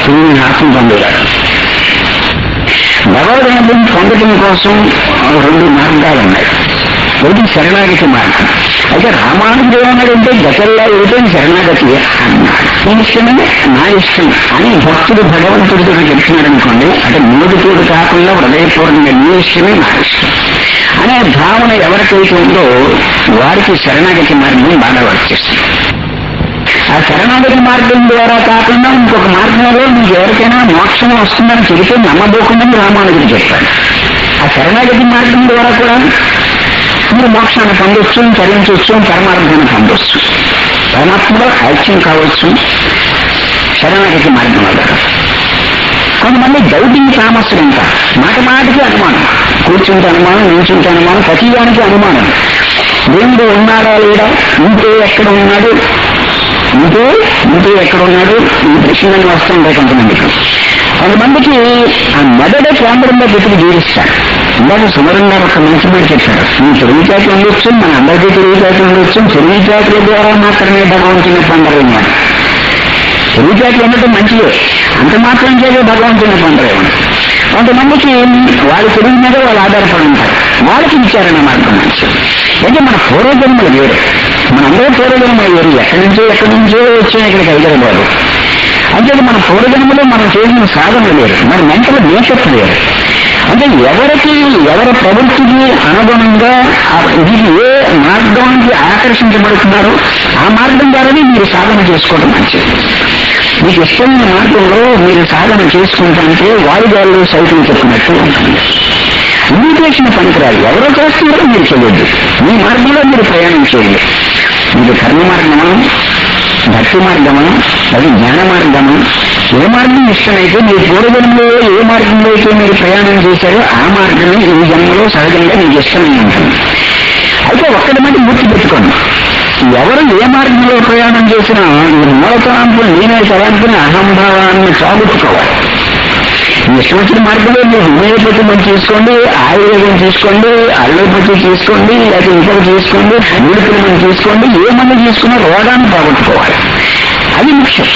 పురుగు ఆత్మ పొందేవారు భగవద్గీతను పొందడం కోసం రెండు మార్గాలు ఉన్నాయి ఒకటి శరణాగతి మార్గం అయితే రామానుజుడు ఏమన్నాడంటే గతల్లా ఏమిటో శరణాగతి అన్నాడు నీ ఇష్టమే నా ఇష్టం అని భక్తుడు భగవంతుడితో చెప్తున్నాడు అనుకోండి అంటే మూడుతోడు కాకుండా హృదయపూర్వకంగా నీ ఇష్టమే నా ఇష్టం అనే భావన ఎవరికైతే ఉందో వారికి శరణాగతి మార్గం బాగా వర్తిస్తుంది ఆ శరణాగతి మార్గం ద్వారా కాకుండా ఇంకొక మార్గంలో మీకు ఎవరికైనా మోక్షం వస్తుందని చెబితే నమ్మబోకుందని రామానుజుడు చెప్పాడు ఆ శరణాగతి మార్గం ద్వారా కూడా మీరు మోక్షాన్ని పొందొచ్చు తరించవచ్చు పరమార్థాన్ని పొందొచ్చు పరమాత్మలో ఐక్యం కావచ్చు శరణాగతి మార్గం ద్వారా కొంతమంది డౌటింగ్ తామస్సులు ఉంటారు మాట మాటకి అనుమానం కూర్చుంటే అనుమానం నిల్చుంటే అనుమానం ప్రతిదానికి అనుమానం దేవుడు ఉన్నాడా లేడా ఉంటే ఎక్కడ ఉన్నాడు ఉంటే ఉంటే ఎక్కడ ఉన్నాడు ఈ ప్రశ్నలు వస్తుంటాయి కొంతమందికి కొంతమందికి ఆ మెదడు కేంద్రంలో పెట్టుకు జీవిస్తాడు ఇందాక సుమరం గారు ఒక మంచి మాట చెప్పాడు మీ తెలుగు జాతి ఉండొచ్చు మన అందరికీ తెలుగు జాతి ఉండొచ్చు తెలుగు జాతుల ద్వారా మాత్రమే భగవంతుని పొందలేము తెలుగు జాతి ఉండటం మంచిదే అంత మాత్రం చేసే భగవంతుని పొందలేము కొంతమందికి వాళ్ళ తెలుగు మీద వాళ్ళు ఆధారపడి ఉంటారు వాళ్ళకి విచారణ మార్గం మంచిది అంటే మన పూర్వజన్మలు వేరు మనందరూ పూర్వజన్మలు వేరు ఎక్కడి నుంచో ఎక్కడి నుంచో వచ్చాం ఇక్కడికి హైదరాబాదు అంటే మన పూర్వజన్మలో మనం చేసిన సాధన లేదు మన మెంటల్ మేకప్ వేరు అంటే ఎవరికి ఎవరి ప్రవృత్తికి అనుగుణంగా ఆ వీళ్ళు ఏ మార్గానికి ఆకర్షించబడుతున్నారో ఆ మార్గం ద్వారానే మీరు సాధన చేసుకోవడం మంచిది మీకు ఇష్టమైన మార్గంలో మీరు సాధన చేసుకుంటుంటే వాయుగాల్లో సైకిల్ చెప్పినట్టు ఉంటుంది ఇన్విటేషన్ పనికిరాదు ఎవరో చేస్తున్నారో మీరు చేయొద్దు మీ మార్గంలో మీరు ప్రయాణం చేయండి మీకు కర్మ మార్గమా భక్తి మార్గమా అది జ్ఞాన మార్గమా ఏ మార్గం ఇష్టమైతే మీ పూర్వజన్మలో ఏ మార్గంలో అయితే మీరు ప్రయాణం చేశారో ఆ మార్గమే ఈ జన్మలో సహజంగా మీకు ఇష్టమై ఉంటుంది అయితే ఒక్కటి మట్టి గుర్తు పెట్టుకోండి ఎవరు ఏ మార్గంలో ప్రయాణం చేసినా ఈ మూలతనాంపులు నేనే తలాంపుని అహంభావాన్ని సాగుట్టుకోవాలి ఈ ఇష్టం వచ్చిన మార్గంలో మీరు హోమియోపతి మంచి తీసుకోండి ఆయుర్వేదం తీసుకోండి అల్లోపతి తీసుకోండి లేకపోతే ఇంకొకటి తీసుకోండి మూలికలు మనం తీసుకోండి ఏ మందు తీసుకున్నా రోగాన్ని పోగొట్టుకోవాలి అది ముఖ్యం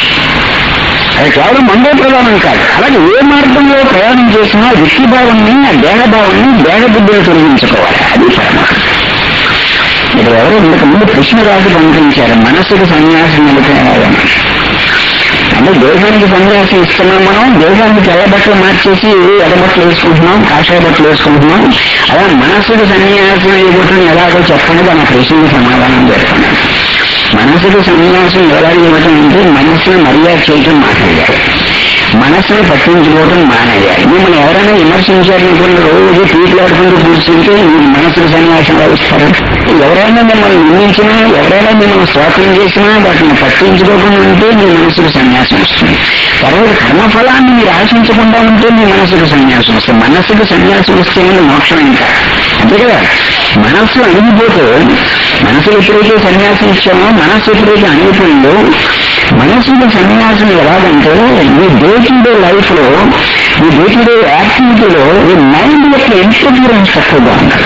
అది కేవలం మందే ప్రధానం కాదు అలాగే ఏ మార్గంలో ప్రయాణం చేసినా వ్యక్తిభావాన్ని ఆ దేహభావాన్ని దేహబుద్ధిని తొలగించుకోవాలి అది పరమాత్మ ఇక్కడ ఎవరో ఇంతకు ముందు కృష్ణ రాజు పంపించారు మనసుకు సన్యాసం నిలిపినారని అంటే దేశానికి సన్యాసం ఇస్తున్నాం మనం దేశానికి తెల్ల బట్టలు మార్చేసి ఎర్ర బట్టలు వేసుకుంటున్నాం కాషాయ బట్టలు వేసుకుంటున్నాం అలా మనసుకు సన్యాసం ఇవ్వటం ఎలాగో చెప్పండి దాని ప్రశ్నకి సమాధానం చెప్పండి మనసుకు సన్యాసం ఎలా ఇవ్వటం అంటే మనసును మర్యాద చేయటం మాట్లాడారు మనసును పట్టించుకోవడం మానేయాలి మిమ్మల్ని ఎవరైనా విమర్శించారనుకున్న రోజు పీకులాడుకుంటూ కూర్చుంటే మీరు మనసుకు సన్యాసం ఇస్తారు ఎవరైనా మిమ్మల్ని నిందించినా ఎవరైనా మిమ్మల్ని స్వాతంత్రం చేసినా వాటిని పట్టించుకోకుండా ఉంటే మీ మనసుకు సన్యాసం వస్తుంది తర్వాత కర్మఫలాన్ని మీరు ఆశించకుండా ఉంటే మీ మనసుకు సన్యాసం వస్తుంది మనసుకు సన్యాసం వస్తే మోక్షం ఇంకా అంతే కదా మనస్సు అణిగిపోతే మనసు ఎప్పుడైతే సన్యాసం ఇచ్చామో మనస్సు ఎప్పుడైతే అణిగిపోయిందో మనసుకు సన్యాసం ఎలాగంటే మీ డే టు డే లైఫ్ లో మీ డే టు డే యాక్టివిటీలో మీ మైండ్ యొక్క ఇంటర్ఫిరెన్స్ తక్కువగా ఉండాలి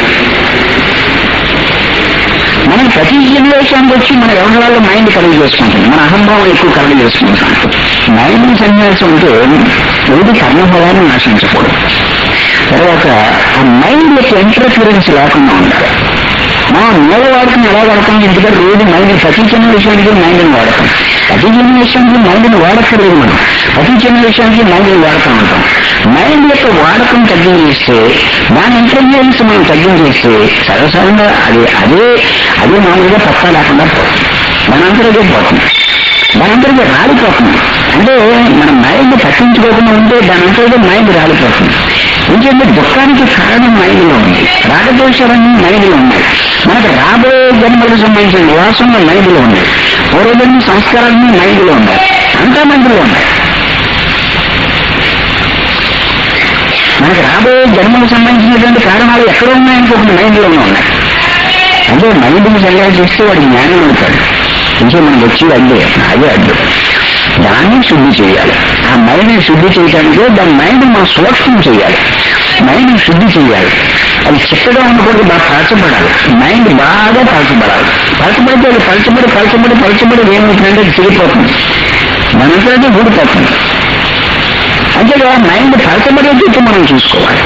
మనం ప్రతి జనరేషన్కి వచ్చి మన వ్యవహారాల్లో మైండ్ కలిగి చేసుకుంటాం మన అహంభావం ఎక్కువ కలిగి చేసుకుంటాం మైండ్ సన్యాసం అంటే ఏది కర్మఫలాన్ని నాశించకూడదు తర్వాత ఆ మైండ్ యొక్క ఇంటర్ఫిరెన్స్ లేకుండా ఉండాలి మనం మూల వాడకం ఎలా వాడతాం ఎందుకంటే రోజు మైండ్ ప్రతి చిన్న విషయానికి మైండ్ని వాడతాం ప్రతి చిన్న విషయానికి మైండ్ని వాడక్కర్లేదు మనం ప్రతి చిన్న విషయానికి మైండ్ని వాడుతూ ఉంటాం మైండ్ యొక్క వాడకం తగ్గించేస్తే దాని ఇంటెలిజెన్స్ మనం తగ్గించేస్తే సర్వసాధారణంగా అది అదే అదే మామూలుగా పక్కా లేకుండా పోతుంది మనంతరికే పోతుంది మనందరికీ రాలిపోతుంది అంటే మన మైండ్ పట్టించుకోకుండా ఉంటే దాని అంతటిగా మైండ్ రాలిపోతుంది ఇంకేంటే దుఃఖానికి కారణం మైండ్లో ఉంది రాగదోషాలన్నీ మైండ్లో ఉన్నాయి మనకు రాబోయే జన్మలకు సంబంధించిన వాసనలు మైండ్లో ఉన్నాయి పూర్వజన్మ సంస్కారాలన్నీ మైండ్లో ఉన్నాయి అంతా మైండ్లో ఉన్నాయి మనకు రాబోయే జన్మకు సంబంధించినటువంటి కారణాలు ఎక్కడ ఉన్నాయనుకోకుండా మైండ్లోనే ఉన్నాయి అంటే మైండ్ని సరిగా చేస్తే వాడు జ్ఞానం అవుతాడు ఇంకే మనకు వచ్చి అడ్డే అదే అడ్డు దాన్ని శుద్ధి చేయాలి ఆ మైండ్ని శుద్ధి చేయడానికి దాని మైండ్ మనం సూక్ష్మం చేయాలి మైండ్ని శుద్ధి చేయాలి అది చిక్కగా ఉండకూడదు బాగా పలచబడాలి మైండ్ బాగా పలచబడాలి పలచబడితే అది పలచబడి పలచబడి పలచబడి ఏమవుతుందంటే అది చెడిపోతుంది మనంతరంటే ఊడిపోతుంది అంతేగా మైండ్ పరచబడేటట్టు మనం చూసుకోవాలి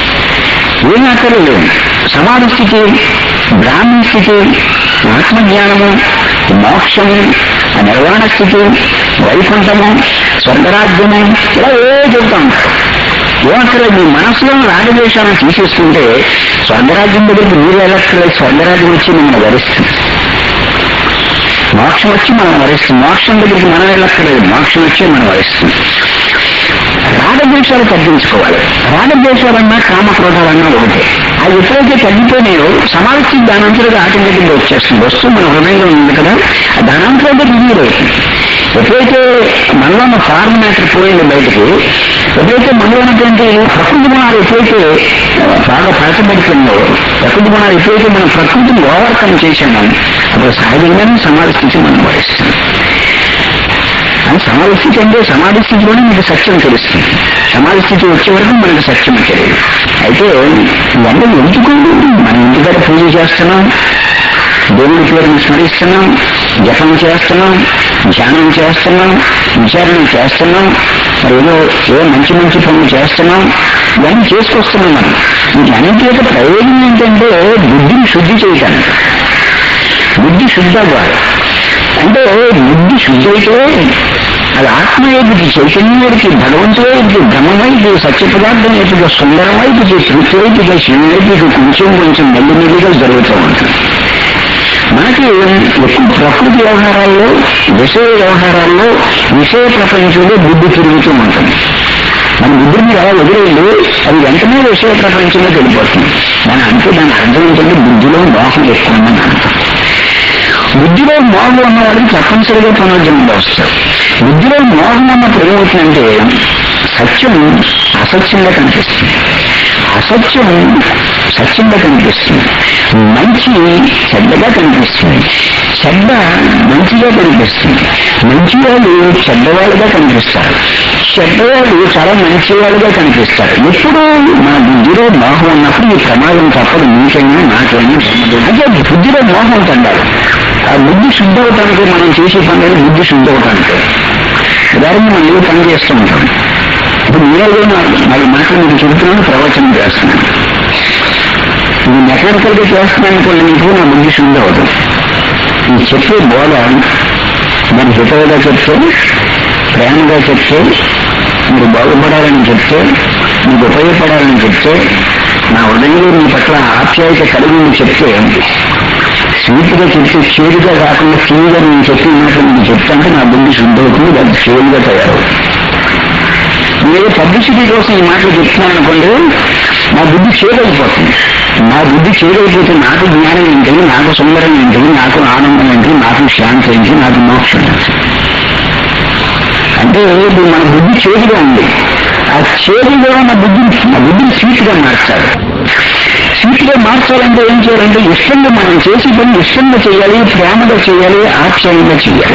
ఏం అక్కర్లేదు సమాధి స్థితి బ్రాహ్మణ స్థితి ఆత్మజ్ఞానము మోక్షము ఆ నిర్వాణ స్థితి వైకుంఠము స్వర్గరాజ్యము ఇలా ఏ చెబుతా ఉంటారు ఏమక్కర్లేదు మీ మనసులో రాగద్వేషాలను తీసేసుకుంటే స్వర్గరాజ్యం దగ్గరికి మీరు వెళ్ళక్కర్లేదు స్వర్గరాజ్యం వచ్చి మిమ్మల్ని వరిస్తుంది మోక్షం వచ్చి మనం వరిస్తుంది మోక్షం దగ్గరికి మనం వెళ్ళక్కర్లేదు మోక్షం వచ్చి మనం వరిస్తుంది రాగద్వేషాలు తగ్గించుకోవాలి రాగద్వేషాలన్నా కామక్రోధాలన్నా ఒకటే అది ఎప్పుడైతే తగ్గిపోయినాయో సమావేశం దానంతరం ఆటోమేటిక్గా వచ్చేస్తుంది వస్తువు మన హృదయంలో ఉంది కదా ఆ దానంతరం రిలీవ్ అవుతుంది ఎప్పుడైతే మనలో ఉన్న ఫార్మ్ మ్యాటర్ పోయింది బయటకు ఎప్పుడైతే మనలో ఉన్నటువంటి ప్రకృతి గుణాలు ఎప్పుడైతే బాగా పరచబడుతుందో ప్రకృతి గుణాలు ఎప్పుడైతే మనం ప్రకృతిని ఓవర్కమ్ చేశామో అప్పుడు సహజంగానే సమాధి స్థితి మనం వహిస్తుంది అని సమాధి స్థితి అంటే సమాధి స్థితిలోనే మీకు సత్యం తెలుస్తుంది సమాధి స్థితి వచ్చే వరకు మనకు సత్యం తెలియదు అయితే ఇవన్నీ ఎందుకు మనం ఇంటికాడ పూజ చేస్తున్నాం దేవుడి పేరుని స్మరిస్తున్నాం జపం చేస్తున్నాం ధ్యానం చేస్తున్నాం విచారణ చేస్తున్నాం మరి ఏదో ఏదో మంచి మంచి పనులు చేస్తున్నాం ఇవన్నీ చేసుకొస్తున్నాం మనం వీటన్నింటి యొక్క ప్రయోజనం ఏంటంటే బుద్ధిని శుద్ధి చేయటానికి బుద్ధి శుద్ధ అవ్వాలి అంటే బుద్ధి శుద్ధి అయితే అది ఆత్మ వైపుకి చైతన్యం వైపుకి భగవంతుడు వైపుకి బ్రహ్మ వైపుకి సత్య పదార్థం వైపుకి సుందరం వైపుకి తృప్తి వైపుకి శివుని వైపుకి కొంచెం కొంచెం మెల్లిమెల్లిగా జరుగుతూ ఉంటుంది మనకి ఎక్కువ ప్రకృతి వ్యవహారాల్లో విషయ వ్యవహారాల్లో విషయ ప్రపంచంలో బుద్ధి తిరుగుతూ ఉంటుంది మన బుద్ధిని మీరు అలా వదిలేయండి అది వెంటనే విషయ ప్రపంచంలోకి వెళ్ళిపోతుంది దాని అంటే దాని అర్థం ఏంటంటే బుద్ధిలో మోహం ఎక్కువ ఉందని అర్థం బుద్ధిలో మోహం ఉన్నవాడికి తప్పనిసరిగా పునర్జన్మలో వస్తారు బుద్ధిలో మోహం ఉన్నప్పుడు ఏమవుతుందంటే సత్యం అసత్యంగా కనిపిస్తుంది అసత్యం సత్యంగా కనిపిస్తుంది మంచి చెడ్డగా కనిపిస్తుంది చెడ్డ మంచిగా కనిపిస్తుంది మంచివాళ్ళు చెడ్డవాళ్ళుగా కనిపిస్తారు చెడ్డవాళ్ళు చాలా మంచివాళ్ళుగా కనిపిస్తారు ఎప్పుడు మన బుద్ధిలో మోహం ఉన్నప్పుడు ఈ ప్రమాదం తప్పదు మీకైనా నాకైనా సంబంధం అంటే బుద్ధిలో మోహం తగ్గాలి ఆ బుద్ధి శుద్ధ అవటానికి మనం చేసే పనులు బుద్ధి శుద్ధ అవటానికి ఉదాహరణ మనం ఏదో పని చేస్తూ ఉంటాం ఇప్పుడు మీరేదో మరి మాటలు మీకు చెబుతున్నాను ప్రవచనం చేస్తున్నాను ఇది మెకానికల్ గా చేస్తున్నాను అనుకోండి మీకు నా బుద్ధి శుద్ధ అవదు ఈ చెప్పే బోధ మరి హితవుగా చెప్తే ప్రేమగా చెప్తే మీరు బాగుపడాలని చెప్తే మీకు ఉపయోగపడాలని చెప్తే నా హృదయంలో మీ పట్ల ఆప్యాయత కలిగి ఉండి చెప్తే స్వీట్గా చెప్తే చేదుగా కాకుండా తీరుగా నేను చెప్పిన మాటలు నేను చెప్తా అంటే నా బుద్ధి శుద్ధ అవుతుంది అది చేదుగా తయారవుతుంది మీరు పబ్లిసిటీ కోసం ఈ మాటలు చెప్తున్నాను అనుకోండి నా బుద్ధి చేదైపోతుంది నా బుద్ధి చేదైపోతే నాకు జ్ఞానం ఏంటి నాకు సుందరం ఏంటి నాకు ఆనందం ఏంటి నాకు శాంతి ఏంటి నాకు మోక్షం ఏంటి అంటే ఇప్పుడు మన బుద్ధి చేదుగా ఉంది ఆ చేదుగా ఉన్న బుద్ధిని ఆ బుద్ధిని స్వీట్ గా మార్చాలి స్వీట్ గా మార్చాలంటే ఏం చేయాలంటే ఇష్టంగా మనం చేసే పని ఇష్టంగా చేయాలి ప్రేమగా చేయాలి ఆప్యాయంగా చేయాలి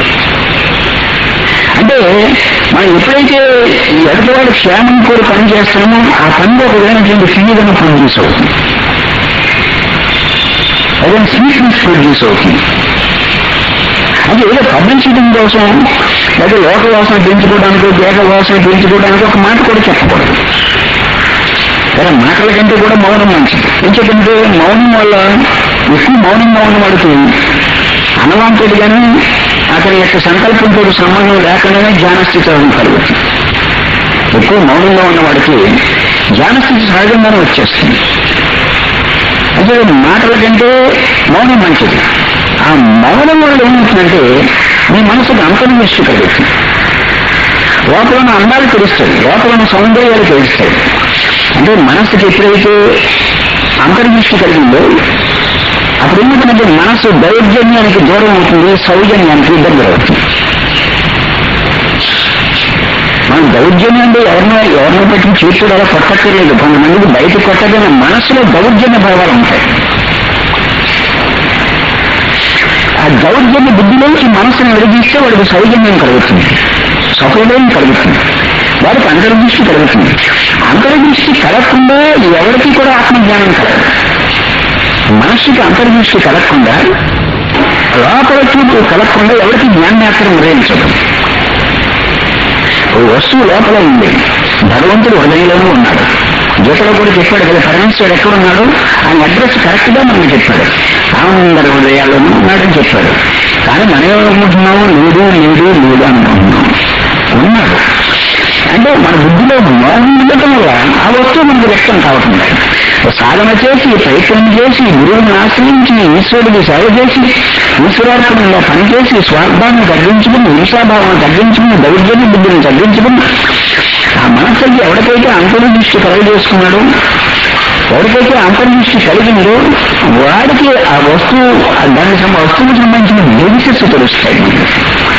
అంటే మనం ఎప్పుడైతే ఈ ఎడతవాడు క్షేమం కోరి పని చేస్తున్నామో ఆ పనిలో ఒక విధమైనటువంటి ఫీలింగ్ ప్రొడ్యూస్ అవుతుంది అదే స్వీట్నెస్ ప్రొడ్యూస్ అవుతుంది అంటే ఏదో పబ్లిసిటీ కోసం లేదా లోక వాసన పెంచుకోవడానికి దేహ వాసన పెంచుకోవడానికి ఒక మాట కూడా చెప్పకూడదు సరే మాటల కంటే కూడా మౌనం మంచిది ఎందుకంటే మౌనం వల్ల ఎక్కువ మౌనంగా ఉన్నవాడికి అనవాంతుడు కానీ అతని యొక్క సంకల్పంతో సంబంధం లేకుండానే జ్ఞానస్థితి అవడం కలుగుతుంది ఎక్కువ మౌనంగా ఉన్నవాడికి జ్ఞానస్థితి సహజంగానే వచ్చేస్తుంది అంటే మాటల కంటే మౌనం మంచిది ఆ మౌనం వల్ల ఏమవుతుందంటే మీ మనసుకు అంతర్దృష్టి కలుగుతుంది లోపల ఉన్న అందాలు తెలుస్తాయి లోపల ఉన్న సౌందర్యాలు తెలుస్తాయి అంటే మనసుకి ఎప్పుడైతే అంతర్దృష్టి కలిగిందో అప్పుడు ఏమవుతుందంటే మనసు దౌర్జన్యానికి దూరం అవుతుంది సౌజన్యానికి దగ్గర అవుతుంది మనం దౌర్జన్యం అంటే ఎవరినో ఎవరినో పెట్టి చేతుడు అలా కొట్టక్కర్లేదు కొంతమందికి బయట కొట్టగానే మనసులో దౌర్జన్య భావాలు ఉంటాయి ఆ దౌర్జన్య బుద్ధిలోంచి మనసును విడదీస్తే వాడికి సౌజన్యం కలుగుతుంది సహృదయం కలుగుతుంది వాడికి అంతర్దృష్టి కలుగుతుంది అంతర్దృష్టి కలగకుండా ఎవరికి కూడా ఆత్మజ్ఞానం కలగదు మనస్సుకి అంతర్దృష్టి కలగకుండా లోపల చూపు కలగకుండా ఎవరికి జ్ఞానయాత్ర నిర్వహించదు ఓ వస్తువు లోపల ఉంది భగవంతుడు హృదయంలోనూ ఉన్నాడు గీతలో కూడా చెప్పాడు కదా పరమేశ్వరుడు ఎక్కడున్నాడు ఆయన అడ్రస్ కరెక్ట్ గా మనకి చెప్పాడు అందరి హృదయాల్లోనూ ఉన్నాడని చెప్పాడు కానీ మనం ఏమనుకుంటున్నాము లేడు లేడు లేడు అనుకుంటున్నాం ఉన్నాడు అంటే మన బుద్ధిలో మోహం ఉండటం వల్ల ఆ వస్తువు మనకు వ్యక్తం కావటం లేదు సాధన చేసి ప్రయత్నం చేసి గురువుని ఆశ్రయించి ఈశ్వరుడికి సేవ చేసి ఈశ్వరార్పణంగా పనిచేసి స్వార్థాన్ని తగ్గించుకుని హింసాభావాన్ని తగ్గించుకుని దౌర్జన్య బుద్ధిని తగ్గించుకుని ఆ మనస్సుకి ఎవరికైతే అంతర్దృష్టి కలగజేసుకున్నాడో ఎవరికైతే అంతర్దృష్టి కలిగిందో వాడికి ఆ వస్తువు ఆ దానికి సంబ- వస్తువుకు సంబంధించిన బెనిఫిట్స్ తెలుస్తాయి మనకి.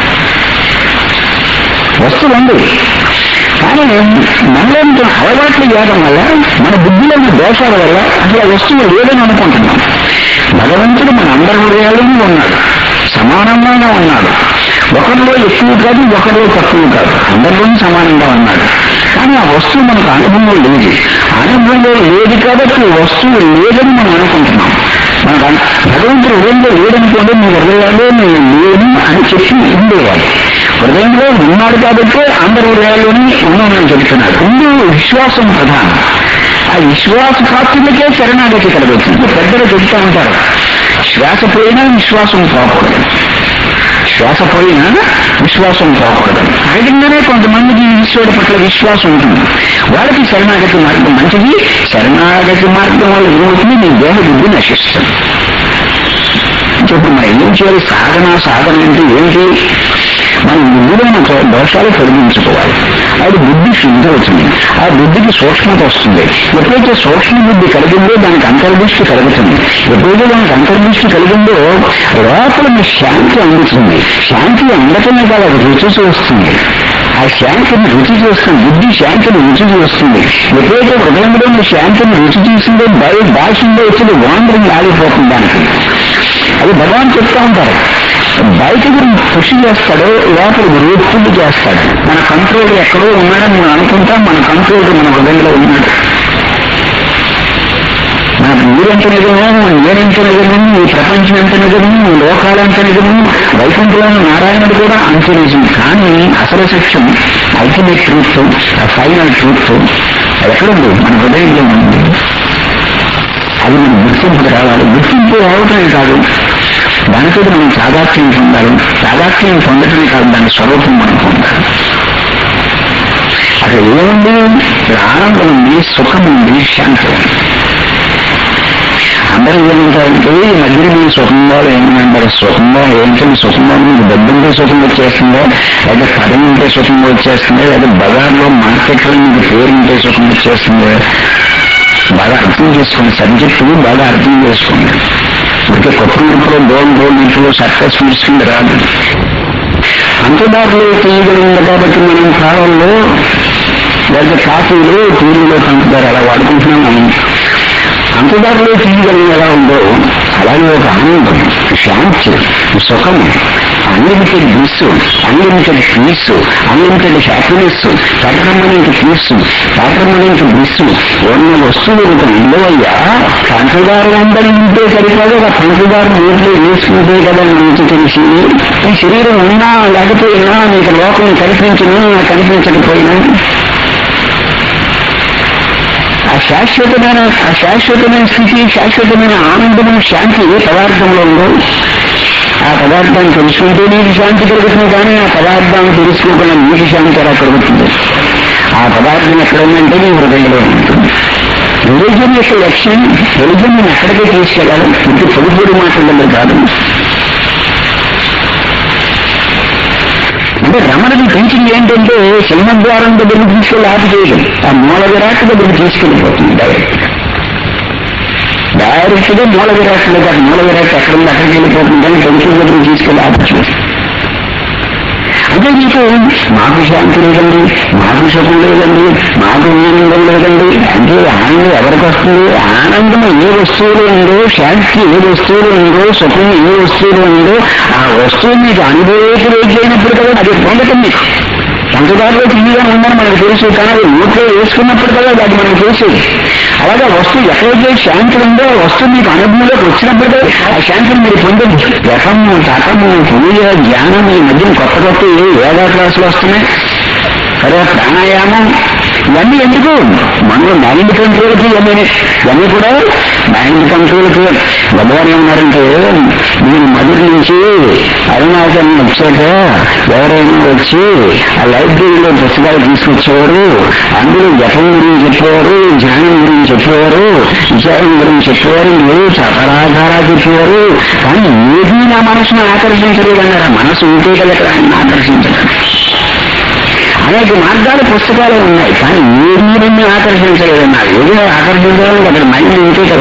వస్తువు ఉంది కానీ మనలో ఉంటున్న అలవాట్లు చేయడం వల్ల మన బుద్ధిలో ఉన్న దోషాల వల్ల అసలు ఆ వస్తువు లేదని అనుకుంటున్నాం భగవంతుడు మన అందరి హృదయాలను ఉన్నాడు సమానంగా ఉన్నాడు ఒకరిలో ఎక్కువ కాదు ఒకరిలో తక్కువ కాదు అందరిలోనూ సమానంగా ఉన్నాడు కానీ ఆ వస్తువు మనకు అనుభవంలో లేదు అనుభవంలో లేదు కాబట్టి వస్తువు లేదని మనం అనుకుంటున్నాం మనకు అన్- భగవంతుడు హృదయంలో లేదనుకోండి మీ హృదయాల్లో నేను లేను అని చెప్పి ఉండేవాడు హృదయంలో ఉన్నాడు కాబట్టి అందరి హృదయాల్లోనే ఉన్నానని చెబుతున్నాడు ముందు విశ్వాసం ప్రధానం ఆ విశ్వాస పాత్రులకే శరణాగతి కలుగుతుంది పెద్దలు చెబుతూ ఉంటారు శ్వాస పోయినా విశ్వాసం పోకూడదు శ్వాస పోయినా విశ్వాసం పోకూడదు సహజంగానే కొంతమందికి ఈశ్వరుడి పట్ల విశ్వాసం ఉంటుంది వాళ్ళకి శరణాగతి మార్గం మంచిది శరణాగతి మార్గం వల్ల ఏమవుతుంది నీ దేహ బుద్ధి నశిస్తుంది ఇప్పుడు మరి ఏం చేయాలి సాధన సాధన అంటే ఏంటి మనం ముందులైన దోషాలు తొలగించుకోవాలి అది బుద్ధి శుద్ధి అవుతుంది ఆ బుద్ధికి సూక్ష్మత వస్తుంది ఎప్పుడైతే సూక్ష్మ బుద్ధి కలిగిందో దానికి అంతర్దృష్టి కలుగుతుంది ఎప్పుడైతే దానికి అంతర్దృష్టి కలిగిందో లోపల మీ శాంతి అందుతుంది శాంతి అందటమే కాదు అది రుచి చూస్తుంది ఆ శాంతిని రుచి చూస్తుంది బుద్ధి శాంతిని రుచి చూస్తుంది ఎప్పుడైతే హృదయంలో ఉన్న శాంతిని రుచి చూసిందో బయట భాషలో వచ్చింది వాండరింగ్ ఆగిపోతుంది దానికి అది భగవాన్ చెప్తా ఉంటారు బయట గురించి కృషి చేస్తాడు లోపల రూపులు చేస్తాడు మన కంట్రోల్ ఎక్కడో ఉన్నాడని మనం అనుకుంటాం మన కంట్రోల్ మన హృదయంలో ఉన్నాడు నాకు మీరెంత నిజమో నేనెంత నిజమో ఈ ప్రపంచం ఎంత నిజమో ఈ లోకాలు ఎంత నిజమో వైకుంఠంలోని నారాయణుడు కూడా అంత నిజం కానీ అసలు సత్యం అల్టిమేట్ ట్రూత్ ఫైనల్ ట్రూత్ అది ఎక్కడుంది మన హృదయంలో ఉంది అది మనం గుర్తింపు రావాలి గుర్తింపు రావటమే కాదు దానితో మనం సాదాత్యం పొందాలి సాదాత్యం పొందటమే కాదు దాని స్వరూపం మనం పొందాలి అక్కడ ఏముంది ఇక్కడ ఆనందం ఉంది సుఖం ఉంది శాంతి ఉంది అందరూ ఏమంటారంటే ఈ మధ్యన మీరు సుఖంగా ఏమంటారు సుఖంగా ఏంటంటే సుఖంగా మీకు డబ్బుంటే సుఖం వచ్చేస్తుందో లేదా పదం ఉంటే సుఖం వచ్చేస్తుందో లేదా బజార్లో మార్కెట్లో మీకు పేరు ఉంటే సుఖం వచ్చేస్తుందో బాగా అర్థం చేసుకోండి సబ్జెక్టు బాగా అర్థం చేసుకోండి ఇంకా కొత్త ఇంట్లో గోల్డ్ గోల్డ్ ఇంట్లో సర్కస్ తీసుకుని రాదు పంచదారులు తీయగలిగింది కాబట్టి మనం కాలంలో లేదా కాఫీలు టీవీలో పంచదార అలా వాడుకుంటున్నాం మనం పంచదారులో తీయగలిగిన ఎలా ఉందో అలాగే ఒక ఆనందం శాంతి సుఖం unlimited bliss unlimited peace unlimited happiness permanent peace permanent bliss ఉన్న వస్తువులు ఒక నిలవయ్యా పంచదారు అందరి ఉంటే సరికాదు ఒక పంచదారు నీటిలో వేసుకుంటే కదా మనకి తెలిసింది ఈ శరీరం ఉన్నా లేకపోయినా నీకు లోకం కనిపించినా కనిపించకపోయినా ఆ శాశ్వతమైన ఆ శాశ్వతమైన స్థితి శాశ్వతమైన ఆనందమైన శాంతి ఏ పదార్థంలో ఉందో ఆ పదార్థాన్ని తెలుసుకుంటే నీకు శాంతి కలుగుతుంది కానీ ఆ పదార్థాన్ని తెలుసుకోకుండా నీకు శాంతి ఎలా కలుగుతుంది ఆ పదార్థం ఎక్కడ ఉందంటే నీ హృదయంలో ఉంటుంది రిలీజన్ యొక్క లక్ష్యం రిలీజన్ నేను ఎక్కడికే తీసుకెళ్ళాలి ఇంటి పొడి పొడి మాట్లాడలేదు కాదు అంటే రమణకి టీచింగ్ ఏంటంటే సింహద్వారం దగ్గరికి తీసుకెళ్ళి ఆపి చేయడం ఆ మూల విరాట్ దగ్గరికి తీసుకెళ్ళిపోతుంది డైరెక్ట్ డైరెక్ట్ గా మూల విరాట్ లేదు ఆ మూల విరాట్ ఎక్కడ ఉంది అక్కడికి వెళ్ళిపోతుంది కానీ టెన్షన్ దగ్గరికి తీసుకెళ్ళి ఆపి చేయడం అంటే మీకు మాకు శాంతి లేదండి మాకు సుఖం లేదండి మాకు ఆనందం లేదండి అంటే ఆనందం ఎవరికి వస్తుంది ఆనందం ఏ వస్తువులో ఉందో శాంతి ఏ వస్తువులో ఉందో సుఖం ఏ వస్తువులో ఉందో ఆ వస్తువు మీకు అనుభవేకి అయినప్పుడు కదా అది పొందటం మీకు పంచదారలో తీయగా ఉందని మనకు తెలుసు కానీ అది నోట్లో వేసుకున్నప్పుడు కదా అది మనకు తెలుసు అలాగే ఆ వస్తువు ఎక్కడైతే శాంతి ఉందో ఆ వస్తువు మీకు అనుభవంలోకి వచ్చినప్పుడు కదా ఆ శాంతిని మీరు పొందండి రకము తటము పూజ జ్ఞానం ఈ మధ్యన కొత్త కొత్త ఏ యోగా క్లాసులు వస్తున్నాయి అదే ప్రాణాయామం ఇవన్నీ ఎందుకు మనం మైండ్ కంట్రోల్కి ఇవన్నీ ఇవన్నీ కూడా మైండ్ కంట్రోల్కి భగవాన్ ఏమన్నారంటే నేను మధుర నుంచి అరుణాచలం వచ్చాక ఎవరైనా వచ్చి ఆ లైబ్రరీలో పుస్తకాలు తీసుకొచ్చేవారు అందులో జపం గురించి చెప్పేవారు ధ్యానం గురించి చెప్పేవారు విచారం గురించి చెప్పేవారు మీరు చపరాధారా చెప్పేవారు కానీ ఏదీ నా మనసును ఆకర్షించలేదు అన్నారు ఆ మనసు ఉంటే కదా ఆయన ఆకర్షించలేదు అనేక మార్గాలు పుస్తకాలు ఉన్నాయి కానీ ఏది నన్ను ఆకర్షించలేదు నాకు ఏదో ఆకర్షించడానికి అక్కడ మైండ్ ఉంటే కదా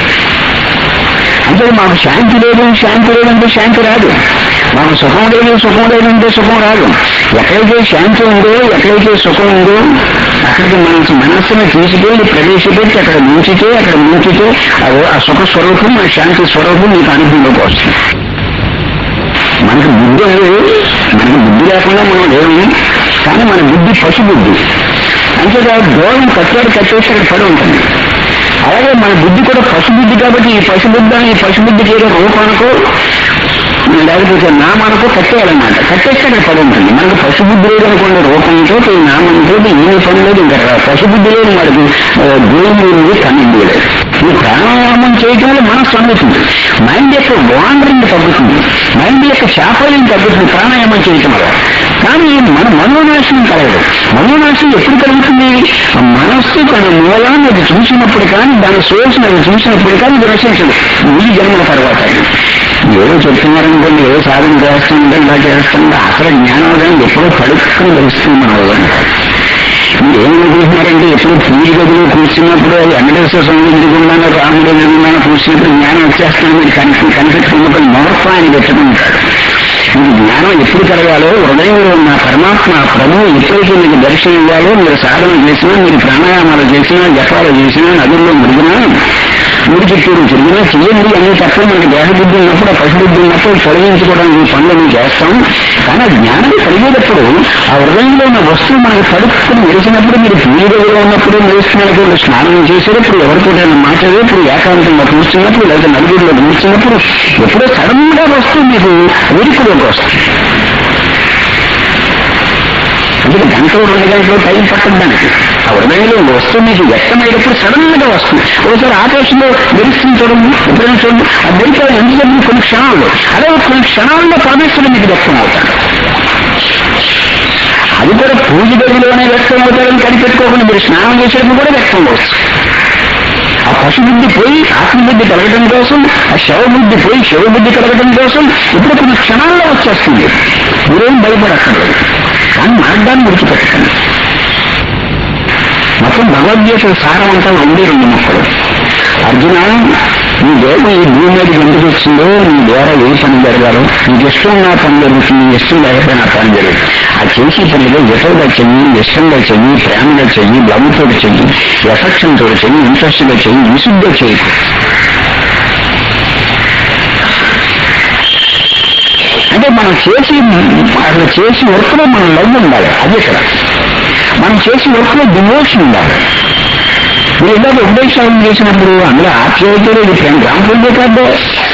అంటే మాకు శాంతి లేదు శాంతి లేదంటే శాంతి రాదు మాకు సుఖం లేదు సుఖం లేదంటే సుఖం రాదు ఎక్కడైతే శాంతి ఉందో ఎక్కడైతే సుఖం ఉందో అక్కడికి మనసు మనస్సును తీసుకెళ్లి ప్రవేశపెట్టి అక్కడ ముంచితే అక్కడ ముంచితే అది ఆ సుఖ స్వరూపం ఆ శాంతి స్వరూపం మీకు అనుభవంలోకి వస్తుంది మనకు బుద్ధి ఉంది మనకు బుద్ధి లేకుండా మనం లేవు కానీ మన బుద్ధి పశు బుద్ధి అంటే దూరం కట్టాడు కట్టేసి అక్కడ పడి ఉంటుంది అలాగే మన బుద్ధి కూడా పశు బుద్ధి కాబట్టి ఈ పశు బుద్ధి ఈ పశు బుద్ధికి ఏదో రూపానికో లేకపోతే నామానికో కట్టేయాలన్నమాట కట్టేస్తే అక్కడ పడి ఉంటుంది మనకు పశు బుద్ధి లేదనుకోండి రూపంతో ఈ నామంతో ఏమి పని లేదు ఇంకా పశు బుద్ధి లేదు మనకి దేవుడు లేదు కన్నుండి లేదు ఈ ప్రాణాయామం చేయటం వల్ల మనస్సు అందుతుంది మైండ్ యొక్క వాండరింగ్ తగ్గుతుంది మైండ్ యొక్క చాపల్యం తగ్గుతుంది ప్రాణాయామం చేయటం వల్ల కానీ మన మనోనాశనం కలగదు మనోనాశనం ఎప్పుడు కలుగుతుంది ఆ మనస్సు తన మూలాన్ని అది చూసినప్పుడు కానీ దాని సోర్స్ అది చూసినప్పుడు కానీ ఇది నశించదు ఈ జన్మల తర్వాత ఏదో చెప్తున్నారనుకోండి ఏదో సాధన చేస్తుంటే ఇలా చేస్తుంటే అసలు జ్ఞానోదయం ఎప్పుడో పడుకుని తెలుస్తుంది మన వల్ల మీరు ఏమనుకుంటున్నారంటే ఎప్పుడు పూజ గదిలో కూర్చున్నప్పుడు అది వెంకటేశ్వర స్వామి ఎదుగున్నానో రాముడు ఎదుగున్నానో కూర్చున్నప్పుడు జ్ఞానం వచ్చేస్తుంది మీరు కనిపి కనిపెట్టుకున్నప్పుడు మోర్ప అని పెట్టుకుంటారు మీకు జ్ఞానం ఎప్పుడు కలగాలో హృదయంలో ఉన్న పరమాత్మ ప్రభువు ఎప్పుడైతే మీకు దర్శనం ఇవ్వాలో మీరు సాధన చేసినా మీరు ప్రాణాయామాలు చేసినా జపాలు చేసినా నదుల్లో మురిగినా ముడి చుట్టూరు తిరిగినా చెయ్యండి అన్ని తప్ప మనకి దేహబుద్ధి ఉన్నప్పుడు ఆ పశుబుద్ధి ఉన్నప్పుడు తొలగించుకోవడానికి ఈ పనులు చేస్తాం కానీ ఆ జ్ఞానం కలిగేటప్పుడు ఆ హృదయంలో ఉన్న వస్తువు మనకి తడుపుకుని మెరిసినప్పుడు మీరు పూజలో ఉన్నప్పుడు మెరుస్తున్నప్పుడు స్నానం చేసేటప్పుడు ఎవరితోటైనా మాట్లాడేటప్పుడు ఏకాంతంగా కూర్చున్నప్పుడు లేదా నలుగురిలో కూర్చున్నప్పుడు ఎప్పుడో సడన్ గా వస్తువు మీకు వేడుకలోకి వస్తుంది అందుకే గంటలు రెండు గంటలు టైం పట్టదు దానికి ఆ హృదయంలో వస్తువు మీకు వ్యక్తమయ్యేటప్పుడు సడన్ గా వస్తుంది ఒకసారి ఆకాశంలో మెరుస్తుంది చూడండి ఎప్పుడైనా చూడండి ఆ మెరుపు ఎందుకంటే కొన్ని క్షణాల్లో అదే కొన్ని క్షణాల్లో పరమేశ్వరుడు మీకు వ్యక్తం అవుతాడు అది కూడా పూజ గదిలోనే వ్యక్తం అవుతాడని కనిపెట్టుకోకుండా మీరు స్నానం చేసేటప్పుడు కూడా వ్యక్తం అవచ్చు ఆ పశుబుద్ధి పోయి ఆత్మబుద్ధి కలగడం కోసం ఆ శవబుద్ధి పోయి శివబుద్ధి కలగడం కోసం ఇప్పుడు కొన్ని క్షణాల్లో వచ్చేస్తుంది మీరేం భయపడక్కర్లేదు కానీ మార్గాన్ని విడిచిపెట్టకండి మొత్తం భగవద్గీత సారం అంతా రెండే రెండు మొక్కలు అర్జున నీ దేవం ఈ భూమి మీదకి ఎందుకు వచ్చిందో నీ ద్వారా ఏ పని జరగాలో నీకు ఇష్టం నా పని జరుగుతుంది నీ ఇష్టం లేకపోతే నా పని జరుగుతుంది ఆ చేసే పనిలో ఎటోగా చెయ్యి ఇష్టంగా చెయ్యి ప్రేమగా చెయ్యి లవ్తో చెయ్యి ఎఫెక్షన్ తోటి చెయ్యి ఇంట్రెస్ట్ గా చెయ్యి విసుగ్గా చేయకు అంటే మనం చేసి అసలు చేసి వర్క్లో మన లవ్ ఉండాలి అది ఇక్కడ మనం చేసి వర్క్లో డివోషన్ ఉండాలి మీరు ఇలాగ ఉపదేశాలను చేసినప్పుడు అందులో ఆప్యాయత లేదు ప్రేమ గ్రామం రికార్డు